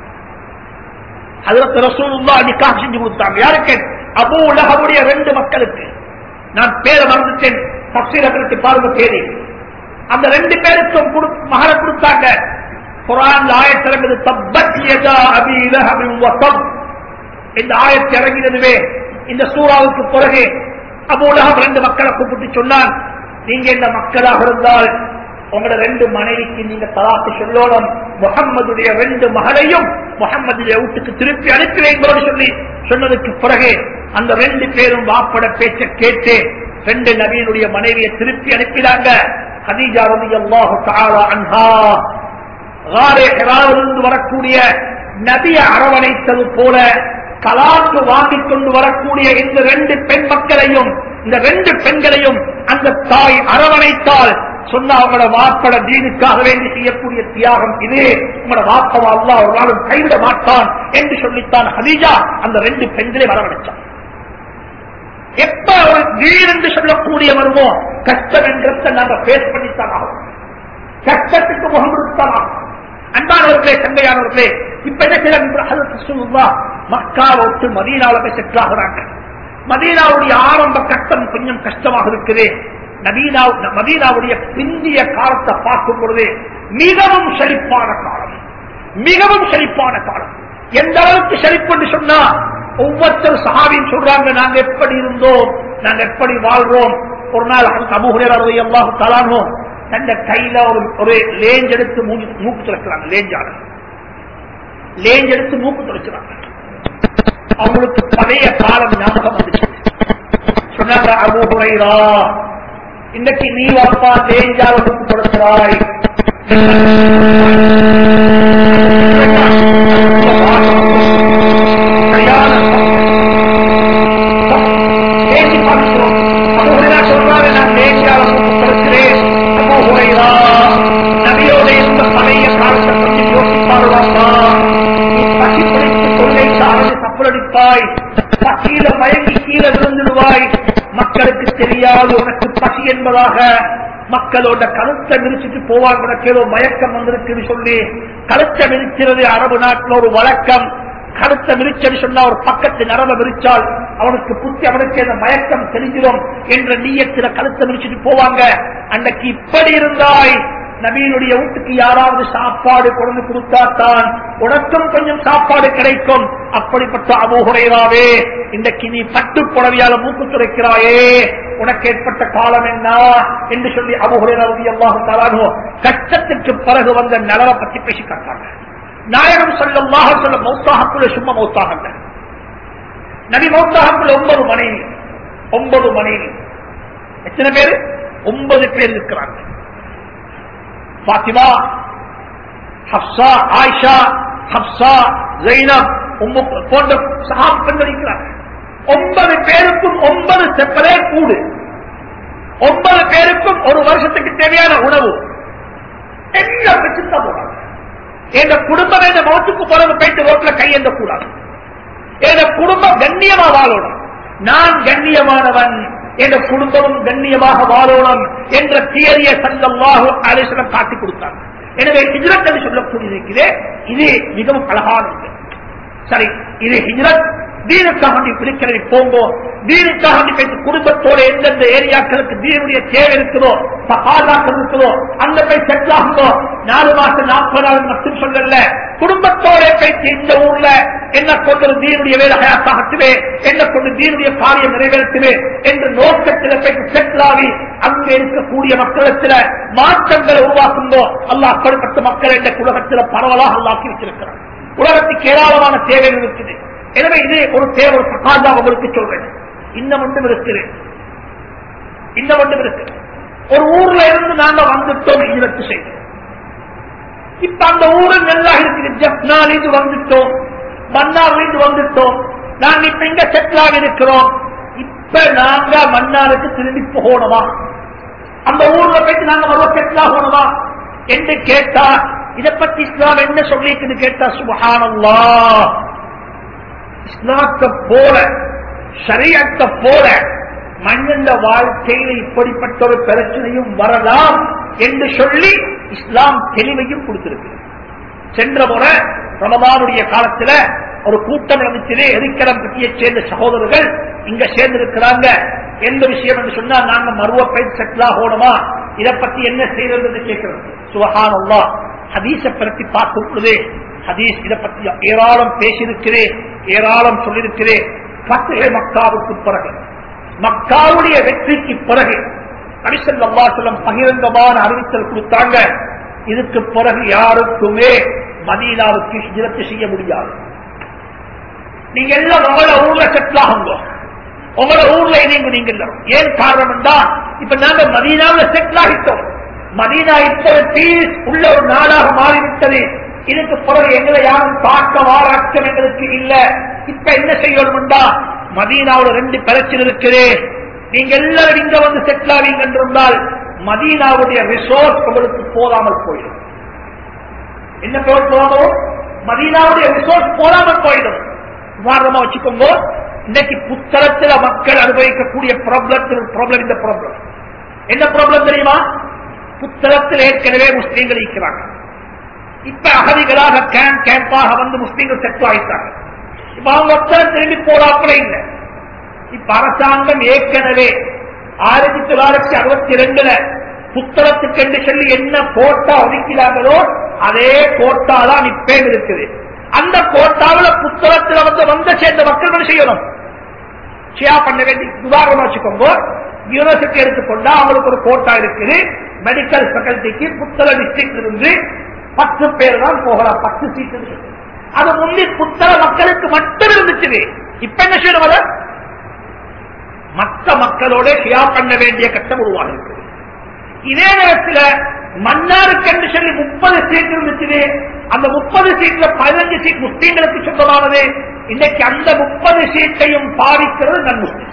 ஹதரத் ரசூலுல்லா நிக்காஹ் செஞ்சு கொடுத்தாங்க யாருக்கு அபூ லஹபுடைய ரெண்டு மக்களுக்கு நான் பேரை மறந்துட்டேன் தப்சீரத்திற்கு பாருங்க பேரு அந்த ரெண்டு பேருக்கும் கொடு- மகனை கொடுத்தாங்க குரான் ஆயத்திறங்குது தப்பத் யதா அபி லஹபின் வ தப் இந்த ஆயத்து இறங்கினதுவே இந்த சூறாவுக்கு பிறகு அபூலகம் ரெண்டு மக்களை கூப்பிட்டு சொன்னான் நீங்க இந்த மக்களாக இருந்தால் உங்களோட ரெண்டு மனைவிக்கு நீங்க தலாக்கு சொல்லணும் முகம்மதுடைய ரெண்டு மகளையும் முகம்மதுடைய வீட்டுக்கு திருப்பி அனுப்பி வைங்களோடு சொல்லி சொன்னதுக்கு பிறகு அந்த ரெண்டு பேரும் வாப்பட பேச்ச கேட்டு ரெண்டு நபியினுடைய மனைவியை திருப்பி அனுப்பினாங்க ஹதீஜா ரலியல்லாஹு தஆலா அன்ஹா காரே ஹிராவிலிருந்து வரக்கூடிய நபிய அரவணைத்தது போல கலாக்கு வாங்கிக் கொண்டு வரக்கூடிய இந்த ரெண்டு பெண் மக்களையும் இந்த ரெண்டு பெண்களையும் அந்த தாய் அரவணைத்தால் சொன்ன அவங்களோட வாப்பட தீனுக்காக வேண்டி செய்யக்கூடிய தியாகம் இது உங்களோட வாப்பவா அல்லாஹ் ஒரு நாளும் கைவிட மாட்டான் என்று சொல்லித்தான் ஹதீஜா அந்த ரெண்டு பெண்களை வரவழைச்சான் எப்ப ஒரு தீன் என்று சொல்லக்கூடிய வருமோ கஷ்டம் என்கிறத நாங்க பேஸ் பண்ணித்தான் ஆகும் கஷ்டத்துக்கு முகம் கொடுத்தான் ஆகும் அன்பானவர்களே சகோதரர்களே சங்கையானவர்களே இப்ப என்ன செய்யறாங்க மக்காவை விட்டு மதீனாவில் போய் செட்டில் ஆகுறாங்க மதீனாவுடைய ஆரம்ப கட்டம் கொஞ்சம் கஷ்டமாக இருக்குது நவீனா மதீனாவுடைய பிந்திய காலத்தை பார்க்கும் பொழுது மிகவும் செழிப்பான காலம் மிகவும் செழிப்பான காலம் எந்த அளவுக்கு செழிப்பு என்று சொன்னா ஒவ்வொருத்தர் சஹாபியும் சொல்றாங்க நாங்க எப்படி இருந்தோம் நாங்க எப்படி வாழ்றோம் ஒரு நாள் அபுகுரர் எல்லாம் தலானோம் தந்த கையில ஒரு ஒரு லேஞ்ச் எடுத்து மூக்கு மூக்கு துளைக்கிறாங்க லேஞ்சால லேஞ்ச் எடுத்து மூக்கு துளைக்கிறாங்க அவங்களுக்கு பழைய காலம் ஞாபகம் வந்துச்சு சொன்னாங்க அபுகுரைரா இன்னைக்கு நீ அப்பா லேஞ்சால மூக்கு துளைக்கிறாய் பசியில மயங்கி கீழே விழுந்துடுவாய் மக்களுக்கு தெரியாது உனக்கு பசி என்பதாக மக்களோட கழுத்தை விரிச்சிட்டு போவாங்க உனக்கு ஏதோ மயக்கம் வந்திருக்குன்னு சொல்லி கழுத்தை விரிக்கிறது அரபு நாட்டில் ஒரு வழக்கம் கழுத்தை விரிச்சது சொன்னா ஒரு பக்கத்து நரம்ப விரிச்சால் அவனுக்கு புத்தி அவனுக்கு அந்த மயக்கம் தெரிஞ்சிடும் என்ற நீயத்தில கழுத்தை விரிச்சிட்டு போவாங்க அன்னைக்கு இப்படி இருந்தாய் நபீனுடைய வீட்டுக்கு யாராவது சாப்பாடு கொண்டு கொடுத்தாத்தான் உனக்கும் கொஞ்சம் சாப்பாடு கிடைக்கும் அப்படிப்பட்ட அபோகுறையாவே இன்றைக்கு நீ பட்டு புடவையால மூக்கு துறைக்கிறாயே உனக்கு ஏற்பட்ட காலம் என்ன என்று சொல்லி அபோகுறையாவது எல்லாம் தரானோ கஷ்டத்துக்கு பிறகு வந்த நலவை பற்றி பேசி காட்டாங்க நாயகம் சொல்லமாக சொல்ல மௌத்தாகக்குள்ள சும்மா மௌத்தாகங்க நபி மௌத்தாகக்குள்ள ஒன்பது மனைவி ஒன்பது மனைவி எத்தனை பேர் ஒன்பது பேர் இருக்கிறாங்க பாத்திமா ஹப்சா ஆயிஷா ஹப்சா ஜெயினப் போன்ற சகாப் பெண்கள் இருக்கிறார்கள் ஒன்பது பேருக்கும் ஒன்பது செப்பலே கூடு ஒன்பது பேருக்கும் ஒரு வருஷத்துக்கு தேவையான உணவு எல்லாம் வச்சுதான் போறாங்க என் குடும்பம் என்ற மௌத்துக்கு பிறகு போயிட்டு ரோட்ல கையெந்த கூடாது என் குடும்பம் கண்ணியமா வாழணும் நான் கண்ணியமானவன் என்ற குடும்பமும் கண்ணியமாக வாழணும் என்ற தியரிய சங்கமாக ஆலோசனம் காட்டி கொடுத்தாங்க எனவே ஹிஜ்ரத் என்று சொல்லக்கூடியது இது மிகவும் அழகானது சரி இது ஹிஜ்ரத் தீனுக்காக நீ பிடிக்கிறது போங்கோ தீனுக்காக நீ போய் குடும்பத்தோட எந்தெந்த ஏரியாக்களுக்கு தீனுடைய தேவை இருக்குதோ சகாதாக்கள் இருக்குதோ அங்க போய் செட்டில் ஆகுதோ நாலு மாசம் நாற்பது நாள் மட்டும் சொல்லல குடும்பத்தோட பேச்சு இந்த ஊர்ல என்ன கொண்டு தீனுடைய வேலை ஹயாத்தாகட்டுமே என்ன கொண்டு தீனுடைய காரியம் நிறைவேறட்டுமே என்ற நோக்கத்தில் போய் செட்டில் ஆகி அங்க இருக்கக்கூடிய மக்களிடத்துல மாற்றங்களை உருவாக்குந்தோ அல்ல அப்படிப்பட்ட மக்கள் என்ற உலகத்தில் பரவலாக அல்லாக்கி வச்சிருக்கிறார் உலகத்துக்கு ஏராளமான தேவைகள் இருக்குது எனவே இது ஒரு தேவை ஒரு சகாதா உங்களுக்கு சொல்றேன் இன்னும் ஒன்றும் இருக்குது இன்னும் ஒன்றும் இருக்கு ஒரு ஊர்ல இருந்து நாங்க வந்துட்டோம் இழப்பு செய்து இப்ப அந்த ஊரு நல்லா இருக்குது ஜப்னாலிருந்து வந்துட்டோம் மன்னார்லிருந்து வந்துட்டோம் நாங்க இப்ப இங்க செட்டில் ஆகி இருக்கிறோம் இப்ப நாங்க மன்னாருக்கு திரும்பி போகணுமா அந்த ஊர்ல போயிட்டு நாங்க மறுவ செட்டில் ஆகணுமா என்று கேட்டா இதை பத்தி இஸ்லாம் என்ன சொல்லிக்குன்னு கேட்டா சுபஹானல்லா இஸ்லாத்தை போல சரியத்தை போல மனித வாழ்க்கையில இப்படிப்பட்ட ஒரு பிரச்சனையும் வரலாம் என்று சொல்லி இஸ்லாம் தெளிவையும் கொடுத்திருக்கு சென்ற முறை ரமதானுடைய காலத்துல ஒரு கூட்டம் நடந்துச்சு எரிக்கலம் பற்றியை சேர்ந்த சகோதரர்கள் இங்க சேர்ந்திருக்கிறாங்க எந்த விஷயம் என்று சொன்னா நாங்க மருவ போய் செட்டில் ஆகணுமா இதை பத்தி என்ன செய்யறது கேட்கிறோம் சுபஹானல்லா ஹதீஸ பற்றி பார்க்கும் பொழுது ஹதீஸ் இதை பற்றி ஏராளம் பேசியிருக்கிறேன் ஏராளம் சொல்லியிருக்கிறேன் பத்திரை மக்காவுக்கு பிறகு மக்காவுடைய வெற்றிக்கு பிறகு அரிசல்லாசலம் பகிரங்கமான அறிவித்தல் கொடுத்தாங்க இதுக்கு பிறகு யாருக்குமே மதீனாவுக்கு ஹிஜரத்து செய்ய முடியாது நீங்க எல்லாம் உங்களோட ஊர்ல செட்டில் ஆகுங்க உங்களோட ஊர்ல நீங்க நீங்க எல்லாரும் ஏன் காரணம் என்றா இப்ப நாங்க மதீனாவில் செட்டில் ஆகிட்டோம் மதீனா இப்போது பீஸ் உள்ள ஒரு நாடாக மாறிவிட்டது இதுக்கு பிறகு எங்களை யாரும் தாக்க வாராட்டம் எங்களுக்கு இல்ல இப்ப என்ன செய்யணும்டா மதீனாவோட ரெண்டு பிரச்சனை இருக்குது நீங்க எல்லாரும் இங்க வந்து செட்டில் ஆவீங்க என்றிருந்தால் மதீனாவுடைய ரிசோர்ஸ் உங்களுக்கு போதாமல் போயிடும் என்ன போதும் மதீனாவுடைய ரிசோர்ஸ் போதாமல் போயிடும் உதாரணமா வச்சுக்கோங்க இன்னைக்கு புத்தகத்துல மக்கள் அனுபவிக்கக்கூடிய ப்ராப்ளத்தில் ப்ராப்ளம் இந்த ப்ராப்ளம் என்ன ப்ராப்ளம் தெரியுமா புத்தகத்தில் ஏற்கனவே முஸ்லீம்கள் இருக்கிறாங்க இப்ப அகதிகளாக கேம்ப் கேம்பாக வந்து முஸ்லீம்கள் செட்டில் ஆயிட்டாங்க இப்ப அவங்க ஒருத்தர் திரும்பி போறாப்புல இல்லை இப்ப அரசாங்கம் ஏற்கனவே ஆயிரத்தி தொள்ளாயிரத்தி அறுபத்தி ரெண்டுல புத்தகத்துக்கு என்று சொல்லி என்ன கோட்டா ஒதுக்கிறாங்களோ அதே கோட்டா தான் இப்பேன் இருக்குது அந்த கோட்டாவில் புத்தகத்தில் வந்து வந்த சேர்ந்த மக்கள் என்ன செய்யணும் ஷியா பண்ண வேண்டி உதாரணமா வச்சுக்கோங்க யூனிவர்சிட்டி எடுத்துக்கொண்டா அவங்களுக்கு ஒரு கோட்டா இருக்குது மெடிக்கல் ஃபேக்கல்டிக்கு புத்தக டிஸ்ட்ரிக்ட் இருந்து பத்து பேர் தான் போகலாம் பத்து சீட் இருக்கு அது முந்தி புத்தக மக்களுக்கு மட்டும் இருந்துச்சு இப்ப என்ன செய்யணும் அதை மற்ற மக்களோட ஷியா பண்ண வேண்டிய கட்டம் உருவாகிறது இதே நேரத்தில் மன்னாருக்கு சொல்லி முப்பது சீட் இருந்துச்சு அந்த முப்பது சீட்ல பதினஞ்சு சீட் முஸ்லீம்களுக்கு சொந்தமானது இன்னைக்கு அந்த முப்பது சீட்டையும் பாதிக்கிறது நன் முஸ்லிம்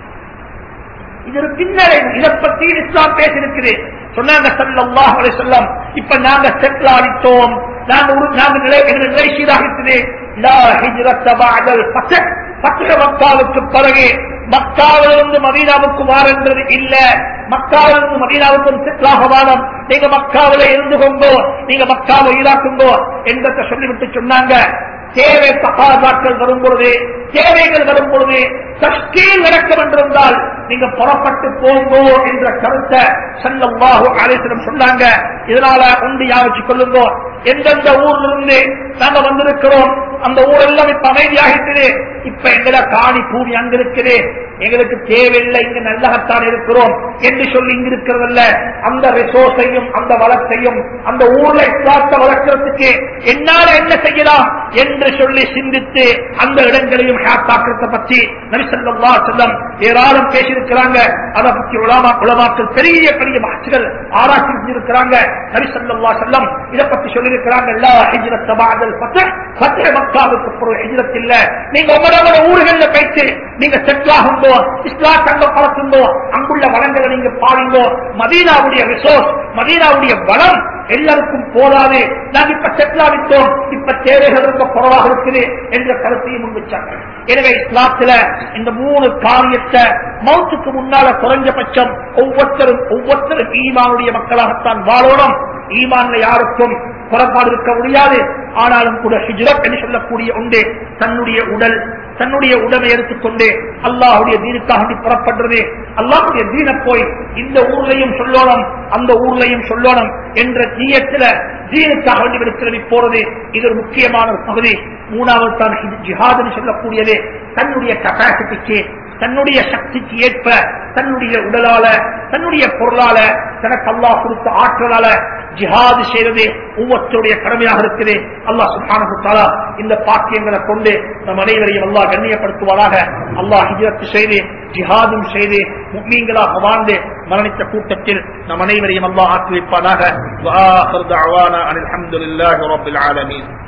இது ஒரு பின்னடைவு இதை பத்தி இஸ்லாம் பேசியிருக்குது சொன்னாங்க சல்லாஹ் சொல்லம் இப்ப நாங்க செட்டில் ஆடித்தோம் நாங்க ஒரு நாங்க நிலை எங்க நிலை சீராகிட்டது லா ஹிஜ்ரத்த பஅதல் ஃபத்ஹ் ஃபத்ஹ் மக்காவுக்கு பிறகு மக்காவிலிருந்து மதீனாவுக்கு வாரன்றது இல்ல மக்காவிலிருந்து மதீனாவுக்கும் செட்டிலாக வாரம் நீங்க மக்காவில இருந்து கொண்டோ நீங்க மக்காவை ஈராக்குங்கோ என்பதை சொல்லிவிட்டு சொன்னாங்க தேவை சகாதாக்கள் வரும் பொழுது தேவைகள் வரும் பொழுது தஷ்கீல் நடக்கும் என்றிருந்தால் நீங்க புறப்பட்டு போங்கோ என்ற கருத்தை செல்லம்பாகு ஆலேசனம் சொன்னாங்க இதனால உண்டு யாவச்சு கொள்ளுங்க எந்தெந்த ஊர்ல இருந்து நாங்க வந்திருக்கிறோம் அந்த ஊரெல்லாம் இப்ப அமைதியாகிட்டு இப்ப எங்களை காணி பூமி அங்க இருக்குது எங்களுக்கு தேவையில்லை இங்க நல்லகத்தான் இருக்கிறோம் என்று சொல்லி இங்க இருக்கிறதல்ல அந்த ரிசோர்ஸையும் அந்த வளத்தையும் அந்த ஊர்ல இஸ்லாத்தை வளர்க்கறதுக்கு என்னால என்ன செய்யலாம் என்று சொல்லி சிந்தித்து அந்த இடங்களையும் ஹேத்தாக்கிறத பற்றி நபிசல்லா செல்லம் ஏராளம் பேசியிருக்கிறாங்க அதை பற்றி உலமா உலமாக்கள் பெரிய பெரிய மகட்சிகள் ஆராய்ச்சி செஞ்சிருக்கிறாங்க நபிசல்லா செல்லம் இதை பற்றி சொல்லியிருக்கிறாங்க எல்லா ஹிஜ்ரத் தபாதல் பத்த பத்திர மக்காவுக்கு பொருள் ஹிஜ்ரத் இல்ல நீங்க உங்களோட ஊர்கள்ல போயிட்டு நீங்க செட்டில் ஆகும்போ இஸ்லா தங்க பழக்கும்போ அங்குள்ள வளங்களை நீங்க பாருங்கோ மதீனாவுடைய ரிசோர்ஸ் மதீனாவுடைய வளம் எல்லாருக்கும் போதாது நாங்க இப்ப செட்டில் ஆகிட்டோம் இப்ப தேவைகள் ரொம்ப குறைவாக இருக்குது என்ற கருத்தையும் முன்வச்சாங்க எனவே இஸ்லாத்துல இந்த மூணு காரியத்தை மௌத்துக்கு முன்னால குறைஞ்சபட்சம் ஒவ்வொருத்தரும் ஒவ்வொருத்தரும் ஈமானுடைய மக்களாகத்தான் வாழணும் ஈமான்ல யாருக்கும் குறைபாடு இருக்க முடியாது ஆனாலும் கூட ஹிஜ்ரத் என்று சொல்லக்கூடிய உண்டு தன்னுடைய உடல் தன்னுடைய உடலை எடுத்துக்கொண்டு அல்லாஹுடைய தீனுக்காக வேண்டி புறப்படுறது அல்லாஹுடைய தீன போய் இந்த ஊர்லையும் சொல்லணும் அந்த ஊர்லையும் சொல்லணும் என்ற தீயத்துல தீனுக்காக வேண்டி விடுக்கிறது போறது இது ஒரு முக்கியமான ஒரு பகுதி மூணாவது தான் ஜிஹாதுன்னு சொல்லக்கூடியது தன்னுடைய கப்பாசிட்டிக்கு தன்னுடைய சக்திக்கு ஏற்ப தன்னுடைய உடலால தன்னுடைய பொருளால தனக்கு அல்லாஹ் கொடுத்த ஆற்றலால ஜிஹாது செய்வது ஒவ்வொருத்தருடைய கடமையாக இருக்குது அல்லாஹ் சுல்தானா இந்த பாக்கியங்களை கொண்டு நம் அனைவரையும் அல்லாஹ் கண்ணியப்படுத்துவதாக அல்லாஹ் ஹிஜரத்து செய்து ஜிஹாதும் செய்து முக்மீன்களாக வாழ்ந்து மரணித்த கூட்டத்தில் நம் அனைவரையும் அல்லாஹ் ஆக்கி வைப்பானாக அனில் அஹமதுல்லாஹி ரபில் ஆலமீன்